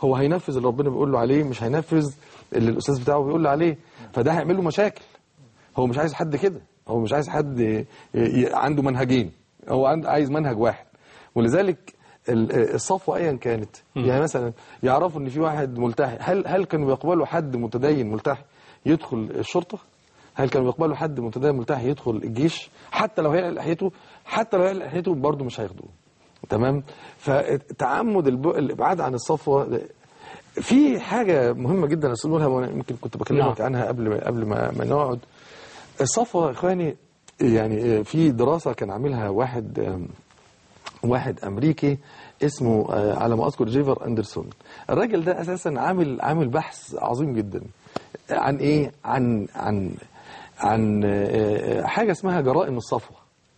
هو هينفذ اللي ربنا بيقول له عليه مش هينفذ اللي الاستاذ بتاعه بيقول له عليه فده هيعمل له مشاكل هو مش عايز حد كده هو مش عايز حد ي- ي- عنده منهجين هو عند- عايز منهج واحد ولذلك ال- الصفوة ايا كانت يعني مثلا يعرفوا ان في واحد ملتحي هل هل كانوا يقبلوا حد متدين ملتحي يدخل الشرطة هل كانوا يقبلوا حد متدين ملتحي يدخل الجيش حتى لو هي لحيته حتى لو هي لحيته برضه مش هياخدوه تمام فتعمد الب- الابعاد عن الصفوة ده- في حاجة مهمة جدا أقولها وأنا يمكن كنت بكلمك نعم. عنها قبل ما قبل ما, ما نقعد الصفوة يا إخواني يعني في دراسة كان عاملها واحد آم، واحد أمريكي اسمه آه، على ما أذكر جيفر أندرسون الراجل ده أساسا عامل عامل بحث عظيم جدا عن إيه عن عن عن آه، آه، حاجة اسمها جرائم الصفوة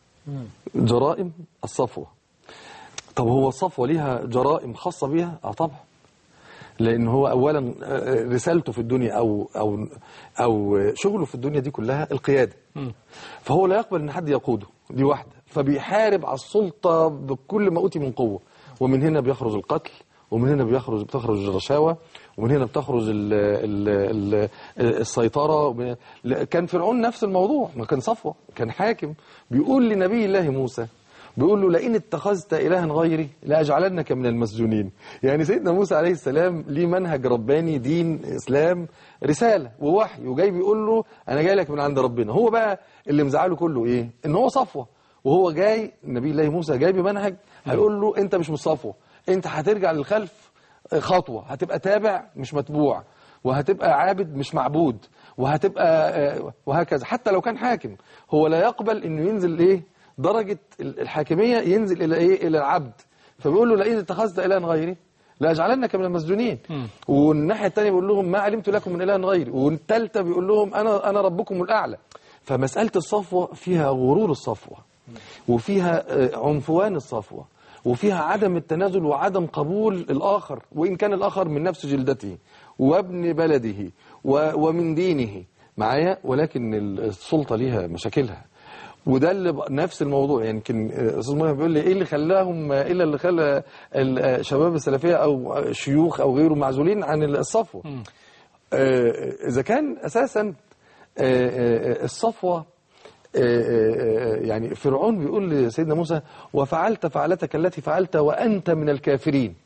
جرائم الصفوة طب هو الصفوة ليها جرائم خاصة بيها؟ اه طبعا لان هو اولا آه، رسالته في الدنيا او او او شغله في الدنيا دي كلها القياده فهو لا يقبل ان حد يقوده دي واحده فبيحارب على السلطه بكل ما اوتي من قوه ومن هنا بيخرج القتل ومن هنا بيخرج بتخرج الرشاوى ومن هنا بتخرج ال ال ال السيطره ومن- لا، كان فرعون نفس الموضوع ما كان صفوه كان حاكم بيقول لنبي الله موسى بيقول له لئن اتخذت إلها غيري لأجعلنك من المسجونين يعني سيدنا موسى عليه السلام ليه منهج رباني دين إسلام رسالة ووحي وجاي بيقول له أنا جاي لك من عند ربنا هو بقى اللي مزعله كله إيه إن هو صفوة وهو جاي نبي الله موسى جاي بمنهج هيقول له أنت مش من صفوة أنت هترجع للخلف خطوة هتبقى تابع مش متبوع وهتبقى عابد مش معبود وهتبقى آه، وهكذا حتى لو كان حاكم هو لا يقبل انه ينزل ايه درجة الحاكمية ينزل الى ايه الى العبد فبيقول له لئن اتخذت الها غيري لاجعلنك من المسجونين والناحية الثانية بيقول لهم ما علمت لكم من اله غيري والثالثة بيقول لهم انا انا ربكم الاعلى فمسألة الصفوة فيها غرور الصفوة وفيها آه، عنفوان الصفوة وفيها عدم التنازل وعدم قبول الآخر وإن كان الآخر من نفس جلدته وابن بلده و- ومن دينه معايا ولكن السلطة ليها مشاكلها وده اللي ب- نفس الموضوع يعني يمكن آه، استاذ مهم بيقول لي ايه اللي خلاهم آه، ايه اللي خلى الشباب السلفيه او آه، شيوخ او غيره معزولين عن الصفوه آه، اذا كان اساسا آه، آه، الصفوه آه، آه، آه، يعني فرعون بيقول لسيدنا موسى وفعلت فعلتك التي فعلت وانت من الكافرين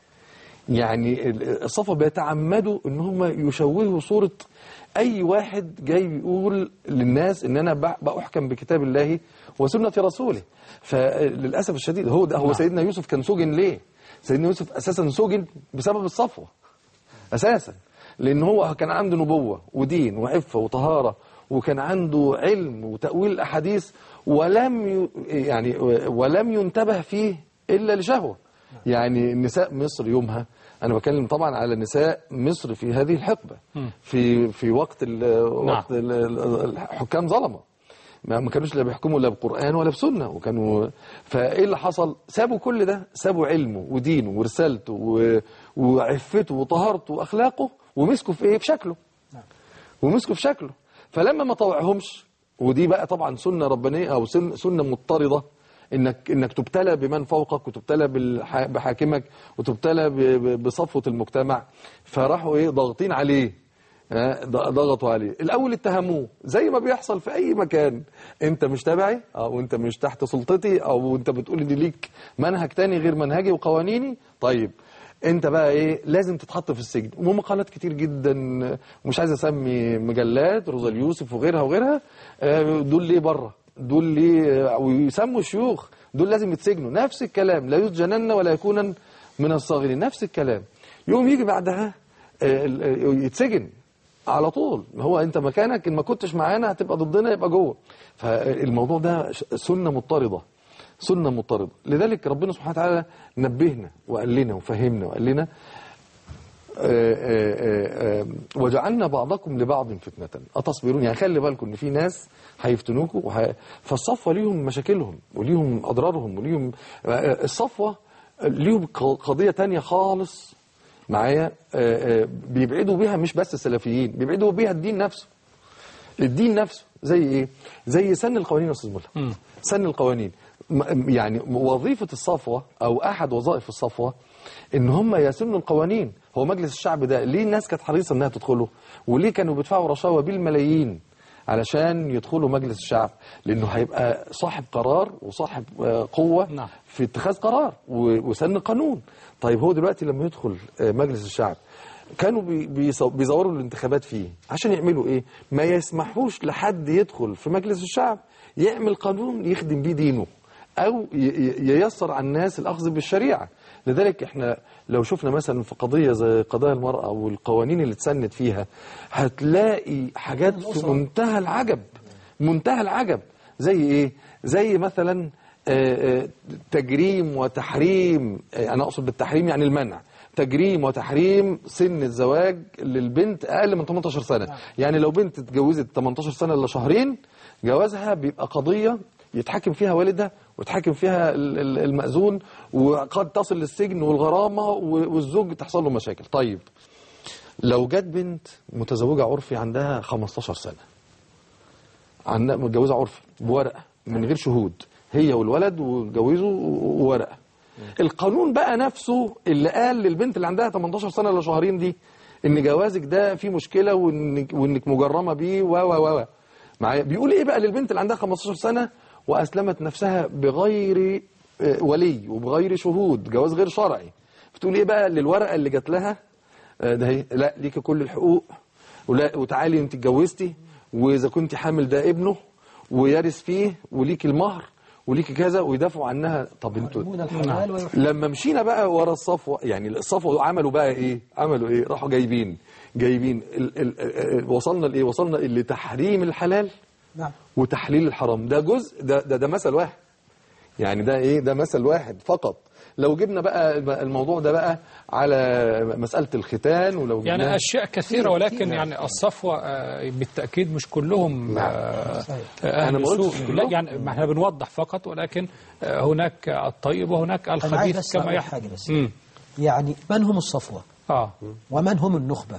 يعني ال- الصفوه بيتعمدوا ان هم يشوهوا صوره اي واحد جاي بيقول للناس ان انا ب- بأحكم بكتاب الله وسنه رسوله فللاسف الشديد هو ده هو سيدنا يوسف كان سجن ليه سيدنا يوسف اساسا سجن بسبب الصفوه اساسا لان هو كان عنده نبوه ودين وعفه وطهاره وكان عنده علم وتاويل الاحاديث ولم ي... يعني ولم ينتبه فيه الا لشهوه يعني نساء مصر يومها انا بتكلم طبعا على نساء مصر في هذه الحقبه في في وقت ال... وقت ال- ال- الحكام ظلمه ما ما كانوش لا بيحكموا لا بقرآن ولا بسنة وكانوا فايه اللي حصل سابوا كل ده سابوا علمه ودينه ورسالته و... وعفته وطهارته واخلاقه ومسكوا في ايه في شكله ومسكوا في شكله فلما ما طوعهمش ودي بقى طبعا سنة ربانية او سن- سنة مضطردة انك انك تبتلى بمن فوقك وتبتلى بالح- بحاكمك وتبتلى ب- ب- بصفوة المجتمع فراحوا ايه ضاغطين عليه ها، ض- ضغطوا عليه الاول اتهموه زي ما بيحصل في اي مكان انت مش تبعي او انت مش تحت سلطتي او انت بتقول ان ليك منهج تاني غير منهجي وقوانيني طيب انت بقى ايه لازم تتحط في السجن ومقالات كتير جدا مش عايز اسمي مجلات روزا اليوسف وغيرها وغيرها آه، دول ليه بره دول ليه آه، ويسموا شيوخ دول لازم يتسجنوا نفس الكلام لا يسجنن ولا يكونن من الصاغرين نفس الكلام يوم يجي بعدها آه، ال- آه، يتسجن على طول هو انت مكانك ان ما كنتش معانا هتبقى ضدنا يبقى جوه فالموضوع ده ش- سنه مضطرده سنه مضطرده لذلك ربنا سبحانه وتعالى نبهنا وقال لنا وفهمنا وقال لنا آه، آه، آه، وجعلنا بعضكم لبعض فتنة أتصبرون يعني خلي بالكم إن في ناس هيفتنوكوا وه... فالصفوة ليهم مشاكلهم وليهم أضرارهم وليهم آه، الصفوة ليهم ق- قضية تانية خالص معايا آه، آه، بيبعدوا بيها مش بس السلفيين بيبعدوا بيها الدين نفسه الدين نفسه زي ايه زي سن القوانين يا استاذ ملا سن القوانين م- يعني وظيفة الصفوة او احد وظائف الصفوة ان هم يسنوا القوانين هو مجلس الشعب ده ليه الناس كانت حريصه انها تدخله وليه كانوا بيدفعوا رشاوى بالملايين علشان يدخلوا مجلس الشعب لانه هيبقى صاحب قرار وصاحب آه، قوه نعم. في اتخاذ قرار و- وسن قانون طيب هو دلوقتي لما يدخل آه، مجلس الشعب كانوا بي- بيصو- بيزوروا الانتخابات فيه عشان يعملوا ايه ما يسمحوش لحد يدخل في مجلس الشعب يعمل قانون يخدم بيه دينه او ي- ي- ييسر على الناس الاخذ بالشريعه لذلك احنا لو شفنا مثلا في قضيه زي قضايا المراه والقوانين اللي اتسنت فيها هتلاقي حاجات في منتهى العجب منتهى العجب زي ايه زي مثلا آه، آه، تجريم وتحريم آه، انا اقصد بالتحريم يعني المنع تجريم وتحريم سن الزواج للبنت اقل من 18 سنه يعني لو بنت اتجوزت 18 سنه الا شهرين جوازها بيبقى قضيه يتحكم فيها والدها ويتحكم فيها ال- ال- المأذون وقد تصل للسجن والغرامه و- والزوج تحصل له مشاكل طيب لو جت بنت متزوجه عرفي عندها 15 سنه عندها متجوزه عرفي بورقه من غير شهود هي والولد واتجوزوا وورقه القانون بقى نفسه اللي قال للبنت اللي عندها 18 سنه الا شهرين دي ان جوازك ده فيه مشكله وانك وانك مجرمه بيه و و و معايا بيقول ايه بقى للبنت اللي عندها 15 سنه واسلمت نفسها بغير آه، ولي وبغير شهود جواز غير شرعي بتقول ايه بقى للورقه اللي جات لها آه، ده هي لا ليكي كل الحقوق ولا وتعالي انت اتجوزتي واذا كنت حامل ده ابنه ويرث فيه وليكي المهر وليكي كذا ويدافعوا عنها طب انتوا يحرمون الحلال ويحرمون لما مشينا بقى ورا الصفوه يعني الصفوه عملوا بقى ايه عملوا ايه راحوا جايبين جايبين ال ال ال وصلنا لايه وصلنا لتحريم الحلال نعم وتحليل الحرام ده جزء ده ده, ده مثل واحد يعني ده ايه ده مثل واحد فقط لو جبنا بقى الموضوع ده بقى على مسألة الختان ولو جبنا يعني أشياء كثيرة ولكن يعني الصفوة آه، بالتأكيد مش كلهم آه، آه، أنا أهل ما قلتش سوء كلهم. لا يعني ما احنا بنوضح فقط ولكن آه، هناك الطيب وهناك أنا عايز الخبيث بس كما أقول يحكم حاجة بس مم. يعني من هم الصفوة اه ومن هم النخبة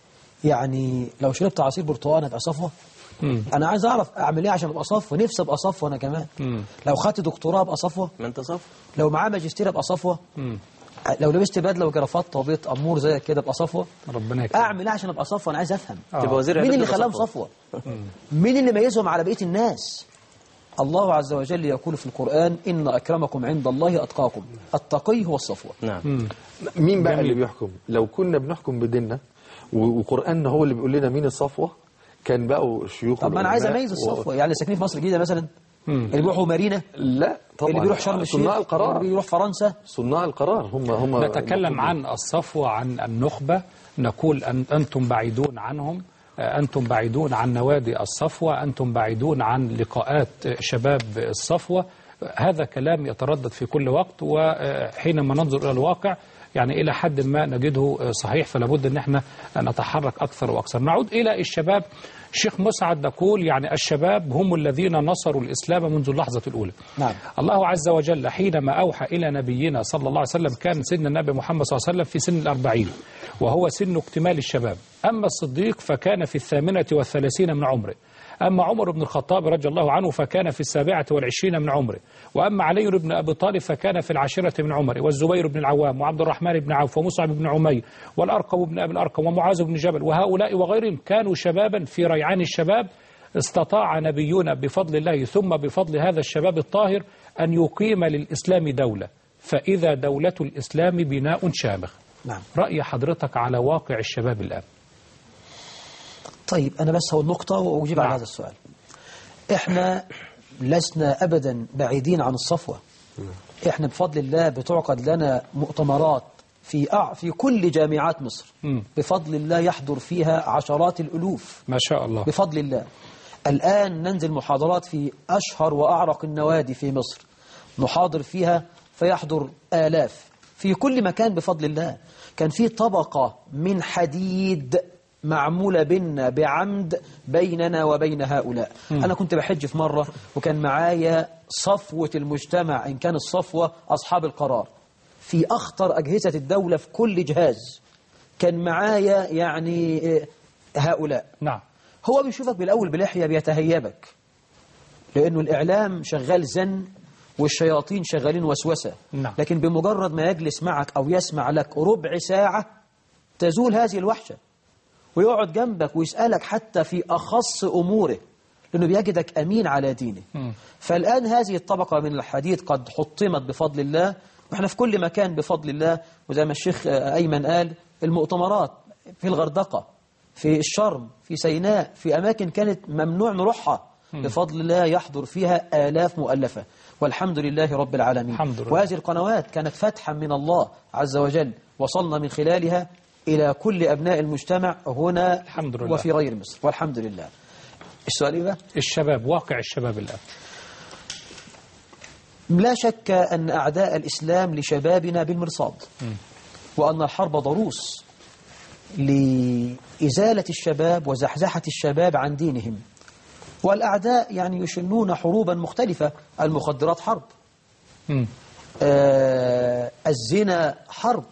يعني لو شربت عصير برتقال ابقى صفوة مم. انا عايز اعرف اعمل ايه عشان ابقى صفوة نفسي ابقى صفوة انا كمان مم. لو خدت دكتوراه ابقى صفوة ما انت صف لو معاه ماجستير ابقى صفوة مم. لو لبست بدله وجرافطه وبيت امور زي كده ابقى صفوة ربنا يكرمك اعمل ايه عشان ابقى صفوة انا عايز افهم تبقى وزير مين إعداد اللي تبقى خلاهم صفوة. صفوة مين اللي ميزهم على بقية الناس الله عز وجل يقول في القرآن إن أكرمكم عند الله أتقاكم التقي هو الصفوة نعم مين بقى جميل. اللي بيحكم لو كنا بنحكم بديننا و- وقرآننا هو اللي بيقول لنا مين الصفوة كان بقوا الشيوخ طب ما أنا عايز والعلماء أميز و- الصفوة يعني اللي ساكنين في مصر الجديدة مثلا مم. اللي بيروحوا مارينا لا طبعا اللي بيروح شرم الشيخ صناع اللي القرار بيروح فرنسا صناع القرار هم هم نتكلم عن الصفوة عن النخبة نقول أن أنتم بعيدون عنهم آه، أنتم بعيدون عن نوادي الصفوة أنتم بعيدون عن لقاءات آه، شباب الصفوة آه، هذا كلام يتردد في كل وقت وحينما ننظر إلى الواقع يعني إلى حد ما نجده آه، صحيح فلا بد أن احنا نتحرك أكثر وأكثر نعود إلى الشباب الشيخ مسعد نقول يعني الشباب هم الذين نصروا الإسلام منذ اللحظة الأولى نعم. الله عز وجل حينما أوحى إلى نبينا صلى الله عليه وسلم كان سن النبي محمد صلى الله عليه وسلم في سن الأربعين وهو سن اكتمال الشباب أما الصديق فكان في الثامنة والثلاثين من عمره أما عمر بن الخطاب رضي الله عنه فكان في السابعة والعشرين من عمره وأما علي بن أبي طالب فكان في العاشرة من عمره والزبير بن العوام وعبد الرحمن بن عوف ومصعب بن عمير والأرقم بن أبي الأرقم ومعاذ بن جبل وهؤلاء وغيرهم كانوا شبابا في ريعان الشباب استطاع نبينا بفضل الله ثم بفضل هذا الشباب الطاهر أن يقيم للإسلام دولة فإذا دولة الإسلام بناء شامخ نعم رأي حضرتك على واقع الشباب الآن طيب أنا بس هو النقطة وأجيب على نعم. هذا السؤال إحنا لسنا أبدا بعيدين عن الصفوة إحنا بفضل الله بتعقد لنا مؤتمرات في أع... في كل جامعات مصر مم. بفضل الله يحضر فيها عشرات الألوف ما شاء الله بفضل الله الآن ننزل محاضرات في أشهر وأعرق النوادي في مصر نحاضر فيها فيحضر آلاف في كل مكان بفضل الله كان في طبقة من حديد معمولة بيننا بعمد بيننا وبين هؤلاء أنا كنت بحج في مرة وكان معايا صفوة المجتمع إن كان الصفوة أصحاب القرار في أخطر أجهزة الدولة في كل جهاز كان معايا يعني آه، هؤلاء نعم هو بيشوفك بالأول بلحية بيتهيبك لأنه الإعلام شغال زن والشياطين شغالين وسوسة نعم. لكن بمجرد ما يجلس معك أو يسمع لك ربع ساعة تزول هذه الوحشة ويقعد جنبك ويسألك حتى في أخص أموره لأنه بيجدك أمين على دينه فالآن هذه الطبقة من الحديد قد حطمت بفضل الله وإحنا في كل مكان بفضل الله وزي ما الشيخ آه، أيمن قال المؤتمرات في الغردقة في الشرم في سيناء في أماكن كانت ممنوع نروحها بفضل الله يحضر فيها آلاف مؤلفة والحمد لله رب العالمين الحمد لله. وهذه القنوات كانت فتحا من الله عز وجل وصلنا من خلالها إلى كل أبناء المجتمع هنا الحمد لله. وفي غير مصر والحمد لله السؤال إيه بقى؟ الشباب واقع الشباب الآن لا شك أن أعداء الإسلام لشبابنا بالمرصاد وأن الحرب ضروس لإزالة الشباب وزحزحة الشباب عن دينهم والأعداء يعني يشنون حروبا مختلفة المخدرات حرب مم. آه الزنا حرب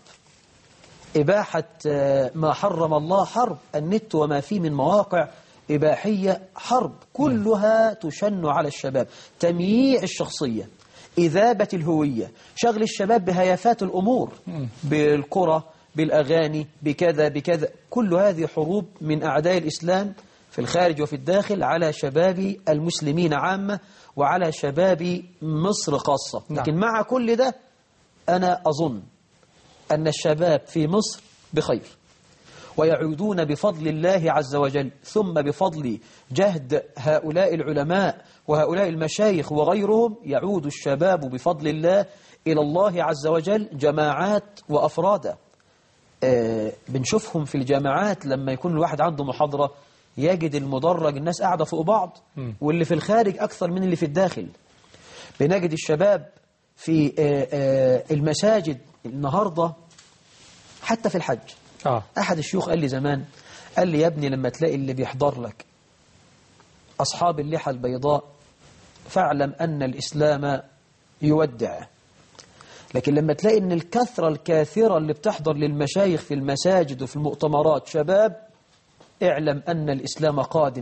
إباحة آه ما حرم الله حرب النت وما فيه من مواقع إباحية حرب كلها تشن على الشباب تمييع الشخصية إذابة الهوية شغل الشباب بهيافات الأمور بالكرة بالأغاني بكذا بكذا كل هذه حروب من أعداء الإسلام في الخارج وفي الداخل على شباب المسلمين عامة وعلى شباب مصر خاصة نعم. لكن مع كل ده أنا أظن أن الشباب في مصر بخير ويعودون بفضل الله عز وجل ثم بفضل جهد هؤلاء العلماء وهؤلاء المشايخ وغيرهم يعود الشباب بفضل الله إلى الله عز وجل جماعات وأفرادا آه، بنشوفهم في الجامعات لما يكون الواحد عنده محاضرة يجد المدرج الناس قاعدة فوق بعض واللي في الخارج أكثر من اللي في الداخل بنجد الشباب في آه، آه، المساجد النهاردة حتى في الحج آه. أحد الشيوخ قال لي زمان قال لي يا ابني لما تلاقي اللي بيحضر لك أصحاب اللحى البيضاء فاعلم أن الإسلام يودع لكن لما تلاقي أن الكثرة الكاثرة اللي بتحضر للمشايخ في المساجد وفي المؤتمرات شباب اعلم أن الإسلام قادم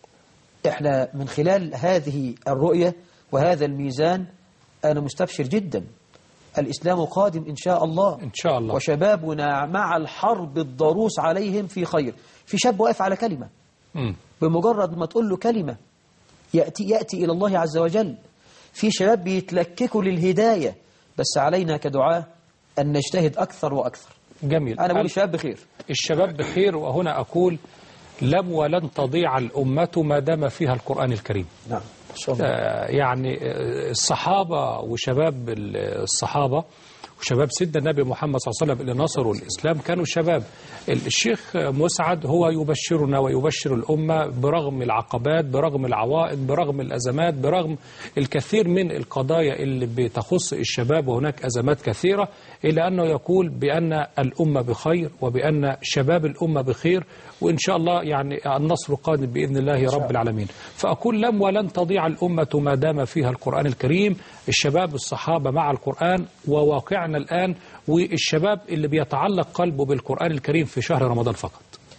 احنا من خلال هذه الرؤية وهذا الميزان أنا مستبشر جدا الإسلام قادم إن شاء الله إن شاء الله. وشبابنا مع الحرب الضروس عليهم في خير في شاب واقف على كلمة مم. بمجرد ما تقول له كلمة يأتي, يأتي إلى الله عز وجل في شباب بيتلككوا للهداية بس علينا كدعاة أن نجتهد أكثر وأكثر جميل أنا بقول ال- الشباب بخير الشباب بخير وهنا أقول لم ولن تضيع الأمة ما دام فيها القرآن الكريم نعم إن شاء الله آه، يعني آه، الصحابة وشباب ال- الصحابة وشباب سيدنا النبي محمد صلى الله عليه وسلم اللي نصروا الإسلام كانوا شباب الشيخ مسعد هو يبشرنا ويبشر الأمة برغم العقبات برغم العوائق برغم الأزمات برغم الكثير من القضايا اللي بتخص الشباب وهناك أزمات كثيرة إلا أنه يقول بأن الأمة بخير وبأن شباب الأمة بخير وإن شاء الله يعني النصر قادم بإذن الله رب العالمين فأقول لم ولن تضيع الأمة ما دام فيها القرآن الكريم الشباب الصحابة مع القرآن وواقعنا الآن والشباب اللي بيتعلق قلبه بالقرآن الكريم في شهر رمضان فقط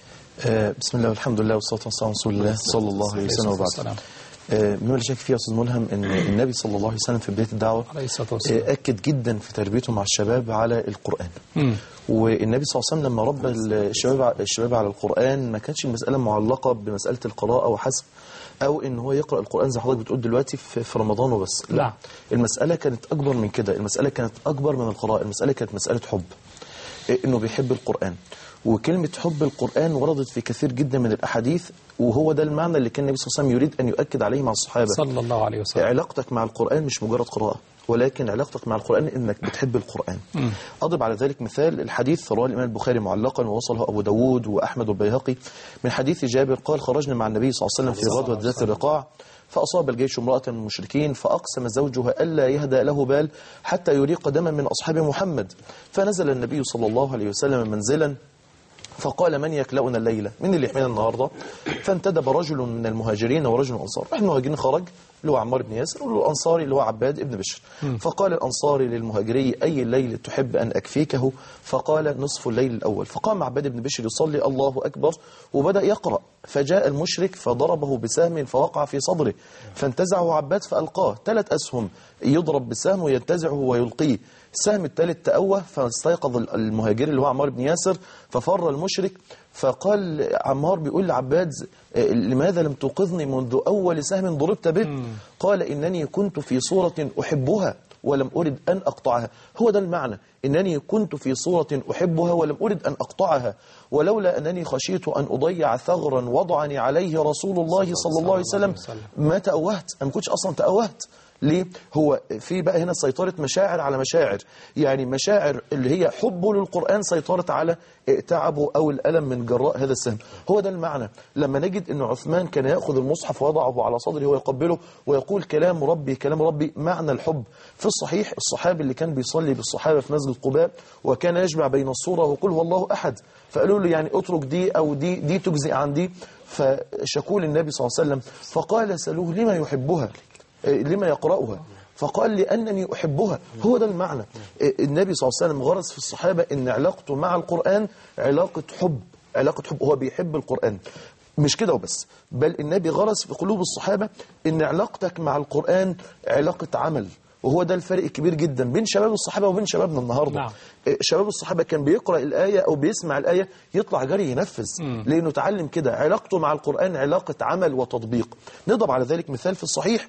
آه، بسم الله والحمد لله والصلاة والسلام على رسول الله صلى الله عليه وسلم والسلام. وبعد آه، مما لا شك فيه يا أستاذ ملهم أن النبي صلى الله عليه وسلم في بداية الدعوة عليه الصلاة والسلام. آه، أكد جدا في تربيته مع الشباب على القرآن مم. والنبي صلى الله عليه وسلم لما ربى الشباب الشباب على القرآن ما كانتش المسألة معلقة بمسألة القراءة وحسب أو إن هو يقرأ القرآن زي حضرتك بتقول دلوقتي في في رمضان وبس نعم. المسألة كانت أكبر من كده المسألة كانت أكبر من القراءة المسألة كانت مسألة حب إيه، إنه بيحب القرآن وكلمة حب القرآن وردت في كثير جدا من الأحاديث وهو ده المعنى اللي كان النبي صلى الله عليه وسلم يريد أن يؤكد عليه مع الصحابة صلى الله عليه وسلم علاقتك مع القرآن مش مجرد قراءة ولكن علاقتك مع القرآن إنك بتحب القرآن أضرب على ذلك مثال الحديث رواه الإمام البخاري معلقا ووصله أبو داود وأحمد والبيهقي من حديث جابر قال خرجنا مع النبي صلى الله عليه وسلم في غزوة ذات الرقاع فأصاب الجيش امرأة من المشركين فأقسم زوجها ألا يهدأ له بال حتى يريق دما من أصحاب محمد فنزل النبي صلى الله عليه وسلم منزلا فقال من يكلأنا الليلة من اللي يحمينا النهاردة فانتدب رجل من المهاجرين ورجل أنصار واحد من المهاجرين خرج اللي هو عمار بن ياسر والأنصاري اللي هو عباد بن بشر فقال الأنصاري للمهاجري أي الليل تحب أن أكفيكه فقال نصف الليل الأول فقام عباد بن بشر يصلي الله أكبر وبدأ يقرأ فجاء المشرك فضربه بسهم فوقع في صدره فانتزعه عباد فألقاه ثلاث أسهم يضرب بسهم وينتزعه ويلقيه السهم الثالث تأوه فاستيقظ المهاجر اللي هو عمار بن ياسر ففر المشرك فقال عمار بيقول لعباد آه، لماذا لم توقظني منذ أول سهم ضربت به قال إنني كنت في صورة أحبها ولم أرد أن أقطعها هو ده المعنى إنني كنت في صورة أحبها ولم أرد أن أقطعها ولولا أنني خشيت أن أضيع ثغرا وضعني عليه رسول الله صلى الله عليه وسلم ما تأوهت أنا ما كنتش أصلا تأوهت ليه؟ هو في بقى هنا سيطرة مشاعر على مشاعر يعني مشاعر اللي هي حبه للقرآن سيطرت على تعبه أو الألم من جراء هذا السهم هو ده المعنى لما نجد أن عثمان كان يأخذ المصحف ويضعه على صدره ويقبله ويقول كلام ربي كلام ربي معنى الحب في الصحيح الصحابي اللي كان بيصلي بالصحابة في مسجد قباء وكان يجمع بين الصورة وقل هو الله أحد فقالوا له يعني اترك دي أو دي دي تجزئ عن دي فشكوا للنبي صلى الله عليه وسلم فقال سألوه لما يحبها لما يقرأها فقال لأنني أحبها هو ده المعنى النبي صلى الله عليه وسلم غرس في الصحابة أن علاقته مع القرآن علاقة حب علاقة حب هو بيحب القرآن مش كده وبس بل النبي غرس في قلوب الصحابة أن علاقتك مع القرآن علاقة عمل وهو ده الفرق الكبير جدا بين شباب الصحابة وبين شبابنا النهاردة نعم. شباب الصحابة كان بيقرأ الآية أو بيسمع الآية يطلع جري ينفذ لأنه تعلم كده علاقته مع القرآن علاقة عمل وتطبيق نضرب على ذلك مثال في الصحيح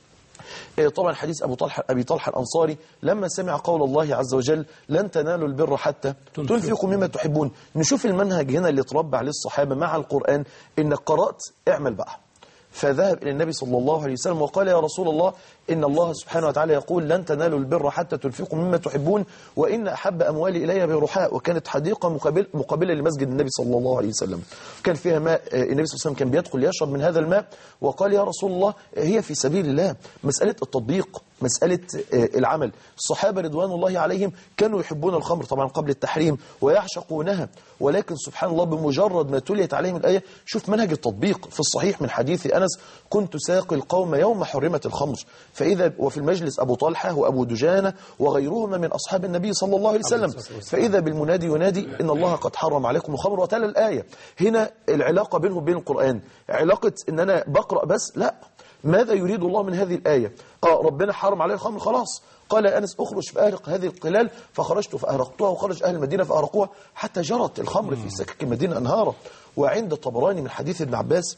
إيه طبعا حديث أبو طلحة أبي طلحة الأنصاري لما سمع قول الله عز وجل لن تنالوا البر حتى تنفقوا مما تحبون نشوف المنهج هنا اللي اتربى عليه الصحابة مع القرآن إنك قرأت اعمل بقى فذهب إلى النبي صلى الله عليه وسلم وقال يا رسول الله إن الله سبحانه وتعالى يقول لن تنالوا البر حتى تنفقوا مما تحبون وإن أحب أموالي إلي برحاء وكانت حديقة مقابل مقابلة لمسجد النبي صلى الله عليه وسلم كان فيها ماء آه، النبي صلى الله عليه وسلم كان بيدخل يشرب من هذا الماء وقال يا رسول الله هي في سبيل الله مسألة التطبيق مسألة آه، العمل الصحابة رضوان الله عليهم كانوا يحبون الخمر طبعا قبل التحريم ويعشقونها ولكن سبحان الله بمجرد ما تليت عليهم الآية شوف منهج التطبيق في الصحيح من حديث أنس كنت ساقي القوم يوم حرمت الخمر فإذا وفي المجلس أبو طلحة وأبو دجانة وغيرهما من أصحاب النبي صلى الله عليه وسلم فإذا بالمنادي ينادي إن الله قد حرم عليكم الخمر وتلا الآية هنا العلاقة بينه وبين القرآن علاقة إن أنا بقرأ بس لا ماذا يريد الله من هذه الآية آه ربنا حرم عليه الخمر خلاص قال يا أنس أخرج فأهرق هذه القلال فخرجت فأهرقتها وخرج أهل المدينة فأهرقوها حتى جرت الخمر في سكك المدينة أنهارا وعند الطبراني من حديث ابن عباس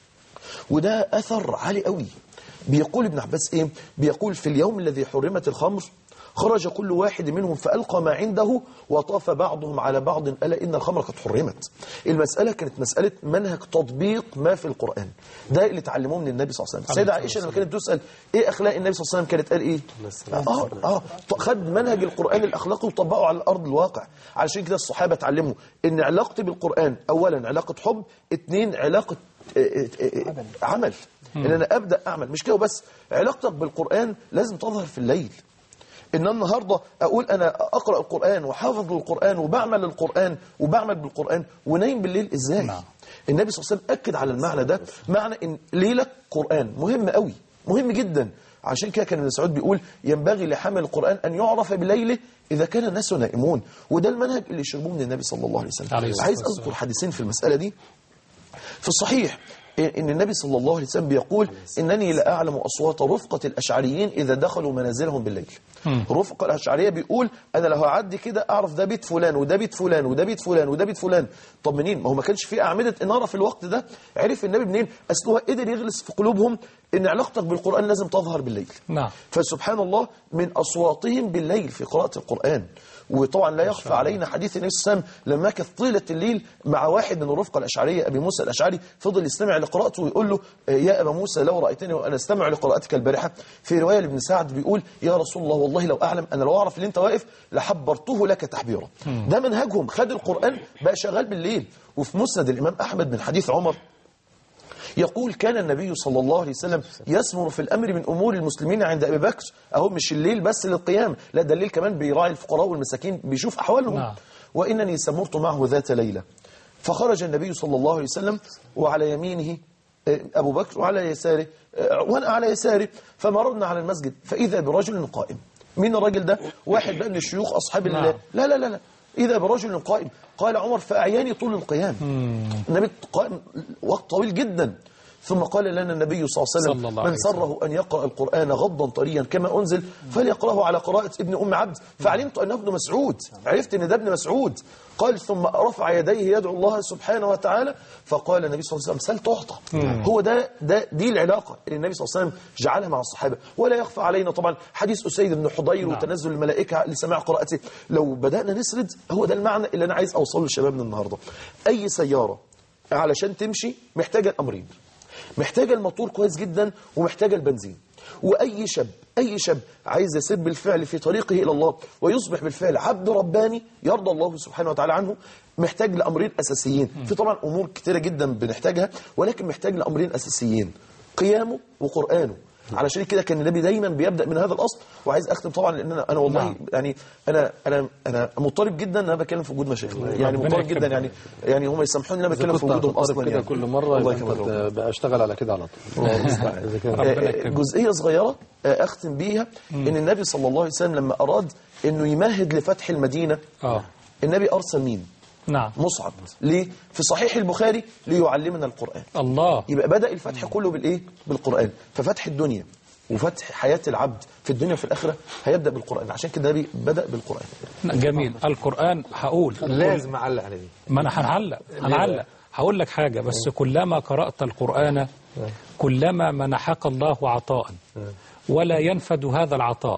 وده أثر عالي قوي بيقول ابن عباس إيه بيقول في اليوم الذي حرمت الخمر خرج كل واحد منهم فألقى ما عنده وطاف بعضهم على بعض ألا إن الخمر قد حرمت المسألة كانت مسألة منهج تطبيق ما في القرآن ده اللي تعلموه من النبي صلى الله عليه وسلم السيدة عائشة لما كانت تسأل إيه أخلاق النبي صلى الله عليه وسلم كانت قال إيه آه آه خد منهج القرآن الأخلاقي وطبقه على أرض الواقع علشان كده الصحابة اتعلموا إن علاقتي بالقرآن أولا علاقة حب اثنين علاقة آه، آه، آه، عمل ان انا ابدا اعمل مش كده بس علاقتك بالقران لازم تظهر في الليل ان أنا النهارده اقول انا اقرا القران وحافظ للقران وبعمل للقران وبعمل بالقران ونايم بالليل ازاي نعم. النبي صلى الله عليه وسلم اكد على المعنى ده معنى ان ليلك قران مهم قوي مهم جدا عشان كده كان ابن مسعود بيقول ينبغي لحامل القران ان يعرف بليله اذا كان الناس نائمون وده المنهج اللي شربوه من النبي صلى الله عليه وسلم عليه الصلاة عايز والسلام. اذكر حديثين في المساله دي في الصحيح إن النبي صلى الله عليه وسلم بيقول إنني لأعلم أصوات رفقة الأشعريين إذا دخلوا منازلهم بالليل رفقة الأشعرية بيقول أنا لو هعدي كده أعرف ده بيت فلان وده بيت فلان وده بيت فلان وده بيت فلان طب منين ما هو ما كانش في أعمدة إنارة في الوقت ده عرف النبي منين أصل هو قدر يغلس في قلوبهم إن علاقتك بالقرآن لازم تظهر بالليل نعم فسبحان الله من أصواتهم بالليل في قراءة القرآن وطبعا لا يخفى علينا حديث النبي صلى الله عليه وسلم لما كانت طيلة الليل مع واحد من الرفقة الأشعرية أبي موسى الأشعري فضل يستمع لقراءته ويقول له آه، يا أبا موسى لو رأيتني وأنا استمع لقراءتك البارحة في رواية لابن سعد بيقول يا رسول الله والله لو أعلم أنا لو أعرف اللي أنت واقف لحبرته لك تحبيرا ده منهجهم خد القرآن بقى شغال بالليل وفي مسند الإمام أحمد من حديث عمر يقول كان النبي صلى الله عليه وسلم يسمر في الأمر من أمور المسلمين عند أبي بكر أهو مش الليل بس للقيام لا ده الليل كمان بيراعي الفقراء والمساكين بيشوف أحوالهم نعم. وإنني سمرت معه ذات ليلة فخرج النبي صلى الله عليه وسلم وعلى يمينه آه، أبو بكر وعلى يساره آه، وأنا على يساره فمررنا على المسجد فإذا برجل قائم مين الراجل ده واحد بقى من الشيوخ أصحاب نعم. الله لا لا لا لا إذا برجل قائم قال عمر فأعياني طول القيام النبي قائم وقت طويل جدا ثم قال لنا النبي صلى الله عليه صلى الله وسلم من عليه وسلم. سره أن يقرأ القرآن غضا طريا كما أنزل فليقرأه على قراءة ابن أم عبد فعلمت أنه ابن مسعود عرفت أن ده ابن مسعود قال ثم رفع يديه يدعو الله سبحانه وتعالى فقال النبي صلى الله عليه وسلم سل تعطى هو ده, ده دي العلاقة اللي النبي صلى الله عليه وسلم جعلها مع الصحابة ولا يخفى علينا طبعا حديث أسيد بن حضير وتنزل الملائكة لسماع قراءته لو بدأنا نسرد هو ده المعنى اللي أنا عايز أوصله لشبابنا النهاردة أي سيارة علشان تمشي محتاجة الأمرين محتاجة الموتور كويس جدا ومحتاجة البنزين وأي شاب أي شاب عايز يسير بالفعل في طريقه إلى الله ويصبح بالفعل عبد رباني يرضى الله سبحانه وتعالى عنه محتاج لأمرين أساسيين في طبعا أمور كتيرة جدا بنحتاجها ولكن محتاج لأمرين أساسيين قيامه وقرآنه علشان كده كان النبي دايما بيبدا من هذا الاصل وعايز اختم طبعا لان انا انا والله نعم. يعني انا انا انا مضطرب جدا ان انا بتكلم في وجود مشايخ يعني ربنا مضطرب جدا يكرمك. يعني يعني هم يسامحوني ان انا إذا بتكلم في كنت وجودهم هتضطرب اصلا كده يعني كل مرة الله يبقى يكرمك أنت بقى اشتغل على كده على طول إذا كان- ربنا يكرمك. جزئية صغيرة آه، أختم بيها إن النبي صلى الله عليه وسلم لما أراد إنه يمهد لفتح المدينة آه النبي أرسل مين؟ نعم مصعب ليه؟ في صحيح البخاري ليعلمنا القرآن الله يبقى بدأ الفتح كله بالإيه؟ بالقرآن ففتح الدنيا وفتح حياة العبد في الدنيا وفي الآخرة هيبدأ بالقرآن عشان كده النبي بدأ بالقرآن جميل القرآن هقول لازم أعلق على دي ما انا هنعلق هنعلق هقول لك حاجة بس كلما قرأت القرآن كلما منحك الله عطاء ولا ينفد هذا العطاء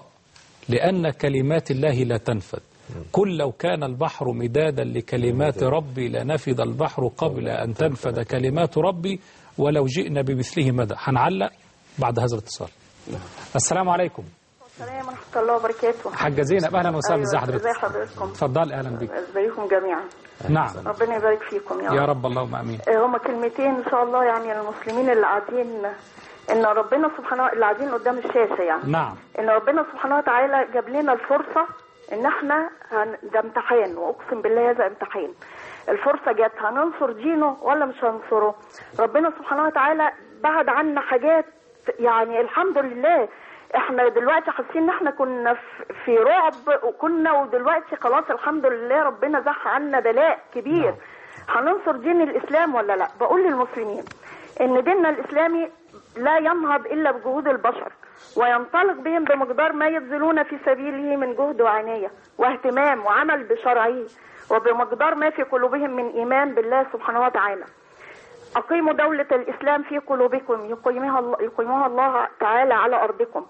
لأن كلمات الله لا تنفد قل لو كان البحر مدادا لكلمات ربي لنفد البحر قبل أن تنفد كلمات ربي ولو جئنا بمثله مدى هنعلق بعد هذا الاتصال السلام عليكم السلام ورحمة الله وبركاته حاجة زينب أهلا وسهلا ازي أيوة، ازي حضرتك حضرتكم اتفضل أهلا بك ازيكم جميعا نعم ربنا يبارك فيكم يا, يا رب رب اللهم امين آه، هما كلمتين ان شاء الله يعني المسلمين اللي قاعدين ان ربنا سبحانه اللي قاعدين قدام الشاشة يعني نعم ان ربنا سبحانه وتعالى جاب لنا الفرصة ان احنا هن... ده امتحان واقسم بالله هذا امتحان الفرصة جت هننصر دينه ولا مش هننصره ربنا سبحانه وتعالى بعد عنا حاجات يعني الحمد لله احنا دلوقتي حاسين ان احنا كنا في- في رعب وكنا ودلوقتي خلاص الحمد لله ربنا زح عنا بلاء كبير هننصر دين الاسلام ولا لا بقول للمسلمين ان ديننا الاسلامي لا ينهض الا بجهود البشر وينطلق بهم بمقدار ما يبذلون في سبيله من جهد وعناية واهتمام وعمل بشرعه وبمقدار ما في قلوبهم من ايمان بالله سبحانه وتعالى أقيموا دولة الإسلام في قلوبكم يقيمها الله, يقيمها الله تعالى على أرضكم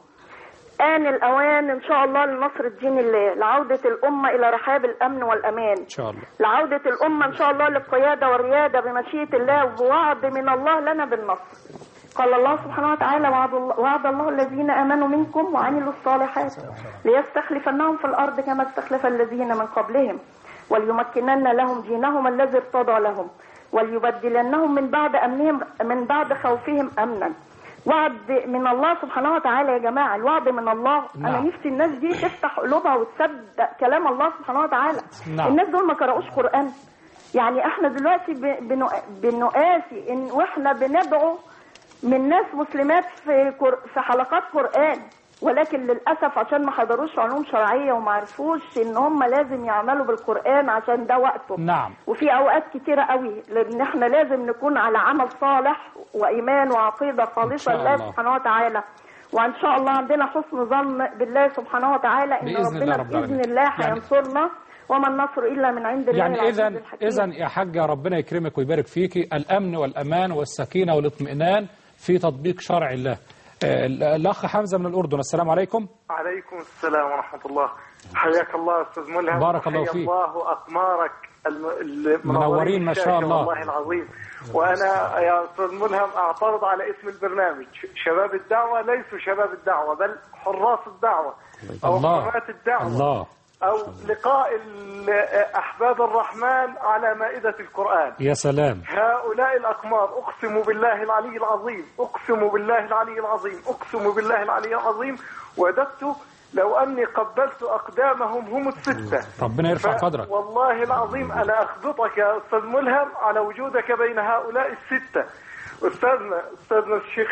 آن الأوان إن شاء الله لنصر دين الله لعودة الأمة إلى رحاب الأمن والأمان ان شاء الله لعودة الأمة إن شاء الله للقيادة والريادة بمشيئة الله وبوعد من الله لنا بالنصر قال الله سبحانه وتعالى وعد الله, وعد الله الذين آمنوا منكم وعملوا الصالحات ليستخلفنهم في الأرض كما استخلف الذين من قبلهم وليمكنن لهم دينهم الذي ارتضى لهم وليبدلنهم من بعد أمنهم من بعد خوفهم أمنا وعد من الله سبحانه وتعالى يا جماعة الوعد من الله أنا نعم. نفسي الناس دي تفتح قلوبها وتصدق كلام الله سبحانه وتعالى نعم. الناس دول ما قرأوش قرآن يعني احنا دلوقتي ب- بنو- بنقاسي ان واحنا بندعو من ناس مسلمات في كر... في حلقات قرآن ولكن للأسف عشان ما حضروش علوم شرعية وما عرفوش ان هم لازم يعملوا بالقرآن عشان ده وقته نعم وفي اوقات كتيرة قوي لان احنا لازم نكون على عمل صالح وايمان وعقيدة خالصة شاء لله الله. سبحانه وتعالى وان شاء الله عندنا حسن ظن بالله سبحانه وتعالى ان بإذن الله ربنا رب العالمين. باذن الله يعني- هينصرنا وما النصر الا من عند الله يعني العزيز اذا الحكيم. اذا يا حاجه ربنا يكرمك ويبارك فيكي الامن والامان والسكينه والاطمئنان في تطبيق شرع الله آه، الاخ حمزه من الاردن السلام عليكم عليكم السلام ورحمة الله حياك الله أستاذ ملهم بارك الله حيا فيك. الله أقمارك الم... المنورين منورين ما شاء الشاشة الله. والله العظيم وأنا يا أستاذ ملهم أعترض على اسم البرنامج شباب الدعوة ليسوا شباب الدعوة بل حراس الدعوة أو الله حراس الدعوة الله أو لقاء ال- أحباب الرحمن على مائدة القرآن يا سلام هؤلاء الأقمار أقسم بالله العلي العظيم أقسم بالله العلي العظيم أقسم بالله العلي العظيم وددت لو أني قبلت أقدامهم هم الستة ربنا يرفع ف- قدرك والله العظيم أنا أخبطك يا أستاذ ملهم على وجودك بين هؤلاء الستة أستاذنا أستاذنا الشيخ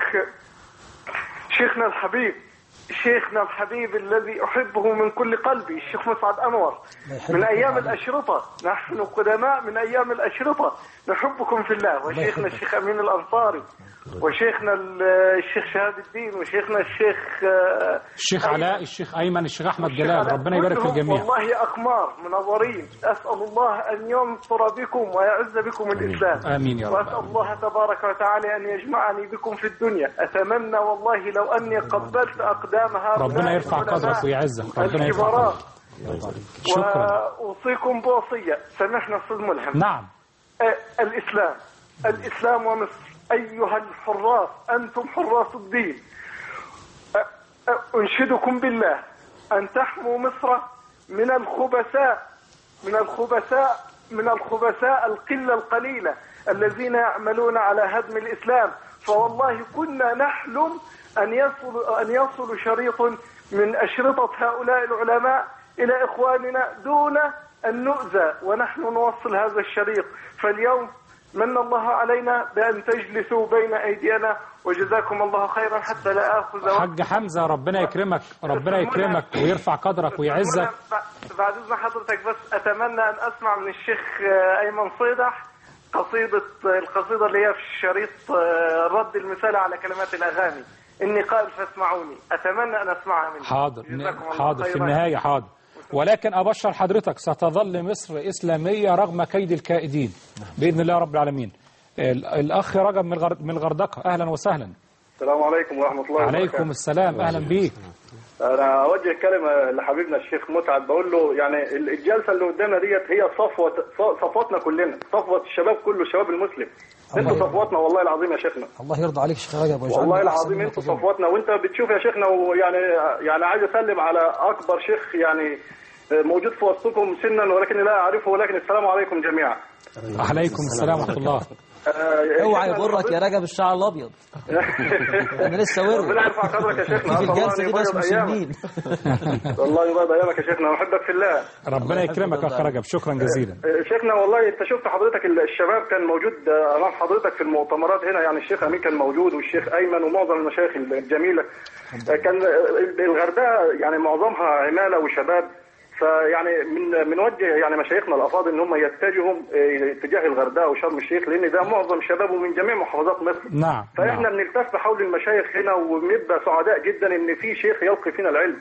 شيخنا الحبيب شيخنا الحبيب الذي أحبه من كل قلبي الشيخ مسعد أنور من أيام الأشرطة نحن قدماء من أيام الأشرطة نحبكم في الله وشيخنا الشيخ أمين الأنصاري وشيخنا ال- الشيخ شهاب الدين وشيخنا الشيخ آه، الشيخ أيمن. علاء الشيخ أيمن الشيخ أحمد الشيخ جلال علاء. ربنا يبارك في كلهم الجميع والله أقمار منورين أسأل الله أن ينصر بكم ويعز بكم الإسلام آمين يا رب. وأسأل الله تبارك وتعالى أن يجمعني بكم في الدنيا أتمنى والله لو أني قبلت أقدام هؤلاء ربنا يرفع العلماء قدرك ويعزك ربنا يرفع الكبراء قدرك شكرا وأوصيكم بوصية سامحنا أستاذ ملهم نعم آه، الإسلام الإسلام ومصر أيها الحراس أنتم حراس الدين آه، آه، أنشدكم بالله أن تحموا مصر من الخبثاء من الخبثاء من الخبثاء القلة القليلة الذين يعملون على هدم الإسلام فوالله كنا نحلم أن يصل أن يصل شريط من أشرطة هؤلاء العلماء إلى إخواننا دون أن نؤذى ونحن نوصل هذا الشريط فاليوم من الله علينا بأن تجلسوا بين أيدينا وجزاكم الله خيرا حتى لا آخذ وقت حاج حمزة ربنا يكرمك ربنا يكرمك ويرفع قدرك ويعزك بعد إذن حضرتك بس أتمنى أن أسمع من الشيخ آه، أيمن صيدح قصيدة آه، القصيدة اللي هي في الشريط آه، الرد المثالي على كلمات الأغاني إني قائل فاسمعوني أتمنى أن أسمعها منه حاضر جزاكم الله حاضر في خيراً. النهاية حاضر ولكن أبشر حضرتك ستظل مصر إسلامية رغم كيد الكائدين بإذن الله رب العالمين ال- الأخ رجب من الغر- من الغردقة أهلا وسهلا السلام عليكم ورحمة الله عليكم السلام أهلا بيك أنا أوجه كلمة لحبيبنا الشيخ متعب بقول له يعني الجلسة اللي قدامنا ديت هي صفوة صفوتنا كلنا صفوة الشباب كله الشباب المسلم انتوا صفوتنا والله العظيم يا شيخنا الله يرضى عليك شيخ رجب ويجعلنا والله أحسن العظيم من انتوا تظن. صفوتنا وانت بتشوف يا شيخنا ويعني يعني عايز اسلم على اكبر شيخ يعني موجود في وسطكم سنا ولكن لا اعرفه ولكن السلام عليكم جميعا عليكم السلام ورحمة الله آه، اوعى شيخنا يغرك يا رجب الشعر الابيض انا لسه ورد ربنا يرفع قدرك يا شيخنا في أسأل الله الجلسه أن دي ناس يبيض أيامك. مسلمين والله يبيض ايامك يا شيخنا احبك في الله ربنا يكرمك أخ رجب شكرا جزيلا شيخنا والله انت شفت حضرتك ال- الشباب كان موجود آه، امام حضرتك في المؤتمرات هنا يعني الشيخ امين كان موجود والشيخ ايمن ومعظم المشايخ الجميله آه، كان آه، الغردقه يعني معظمها عماله وشباب فيعني من بنوجه يعني مشايخنا الافاضل ان هم يتجهوا آه، اتجاه الغردقه وشرم الشيخ لان ده معظم شبابه من جميع محافظات مصر نعم فاحنا نعم. بنلتف حول المشايخ هنا وبنبقى سعداء جدا ان في شيخ يلقي فينا العلم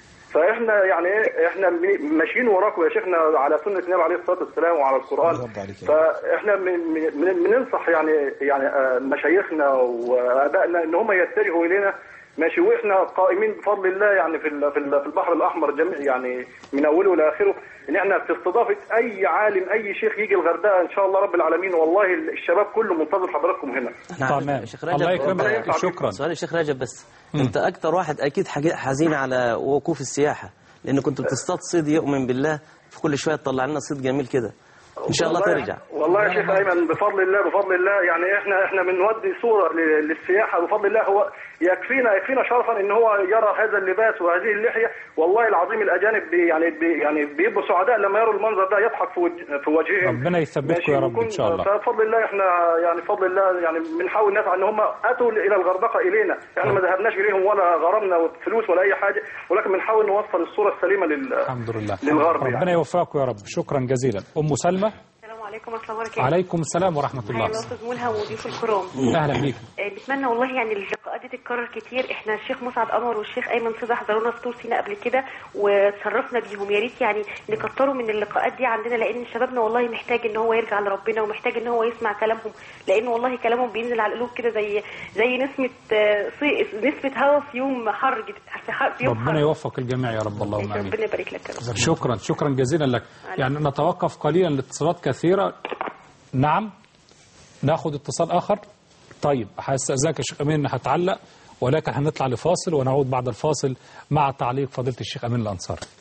فاحنا يعني ايه احنا م- ماشيين وراكم يا شيخنا على سنه النبي عليه الصلاه والسلام وعلى القران يرضى عليك يا فاحنا من- من- من- بننصح يعني يعني آه، مشايخنا وابائنا ان هم يتجهوا الينا ماشي واحنا قائمين بفضل الله يعني في ال- في ال- في البحر الاحمر جميع يعني من اوله لاخره ان احنا في استضافه اي عالم اي شيخ يجي الغردقه ان شاء الله رب العالمين والله الشباب كله منتظر حضراتكم هنا تمام يا شيخ الله رجب يكرمك شكرا سؤال يا شيخ رجب بس انت اكتر واحد اكيد حاجة- حزين على وقوف السياحه لان كنت بتصطاد صيد يؤمن بالله في كل شويه تطلع لنا صيد جميل كده ان شاء الله والله- ترجع والله يا شيخ ايمن بفضل الله بفضل الله يعني احنا احنا بنودي صوره ل- للسياحه بفضل الله هو يكفينا يكفينا شرفا ان هو يرى هذا اللباس وهذه اللحيه والله العظيم الاجانب بي يعني بي يعني بيبقوا سعداء لما يروا المنظر ده يضحك في وجه في وجههم ربنا يثبتكم ماشي، يا رب ويكون- إن شاء الله فبفضل الله احنا يعني بفضل الله يعني بنحاول نسعى ان هم اتوا الى الغردقه الينا احنا ما ذهبناش اليهم ولا غرمنا فلوس ولا اي حاجه ولكن بنحاول نوصل الصوره السليمه لل الحمد لله للغرب ربنا يعني. يوفقكم يا رب شكرا جزيلا أم سلمى السلام عليكم ورحمة الله وبركاته عليكم السلام ورحمة الله أهلا أستاذ ملهم وضيوف الكرام أهلا بيك آه، نتمنى والله يعني اللقاءات دي تتكرر كتير احنا الشيخ مسعد قمر والشيخ ايمن صدى حضرونا في طور سينا قبل كده وتشرفنا بيهم يا ريت يعني نكتروا من اللقاءات دي عندنا لان شبابنا والله محتاج ان هو يرجع لربنا ومحتاج ان هو يسمع كلامهم لان والله كلامهم بينزل على القلوب كده زي زي نسمه آه، صي- نسمه هوا في يوم حر جدا في ح- في يوم ربنا حر يوفق الجميع يا رب اللهم آمين ربنا يبارك لك يا رب شكرا شكرا جزيلا لك يعني نتوقف قليلا لاتصالات كثيرة نعم ناخد اتصال آخر طيب هستأذنك يا شيخ أمين إن هتعلق ولكن هنطلع لفاصل ونعود بعد الفاصل مع تعليق فضيلة الشيخ أمين الأنصاري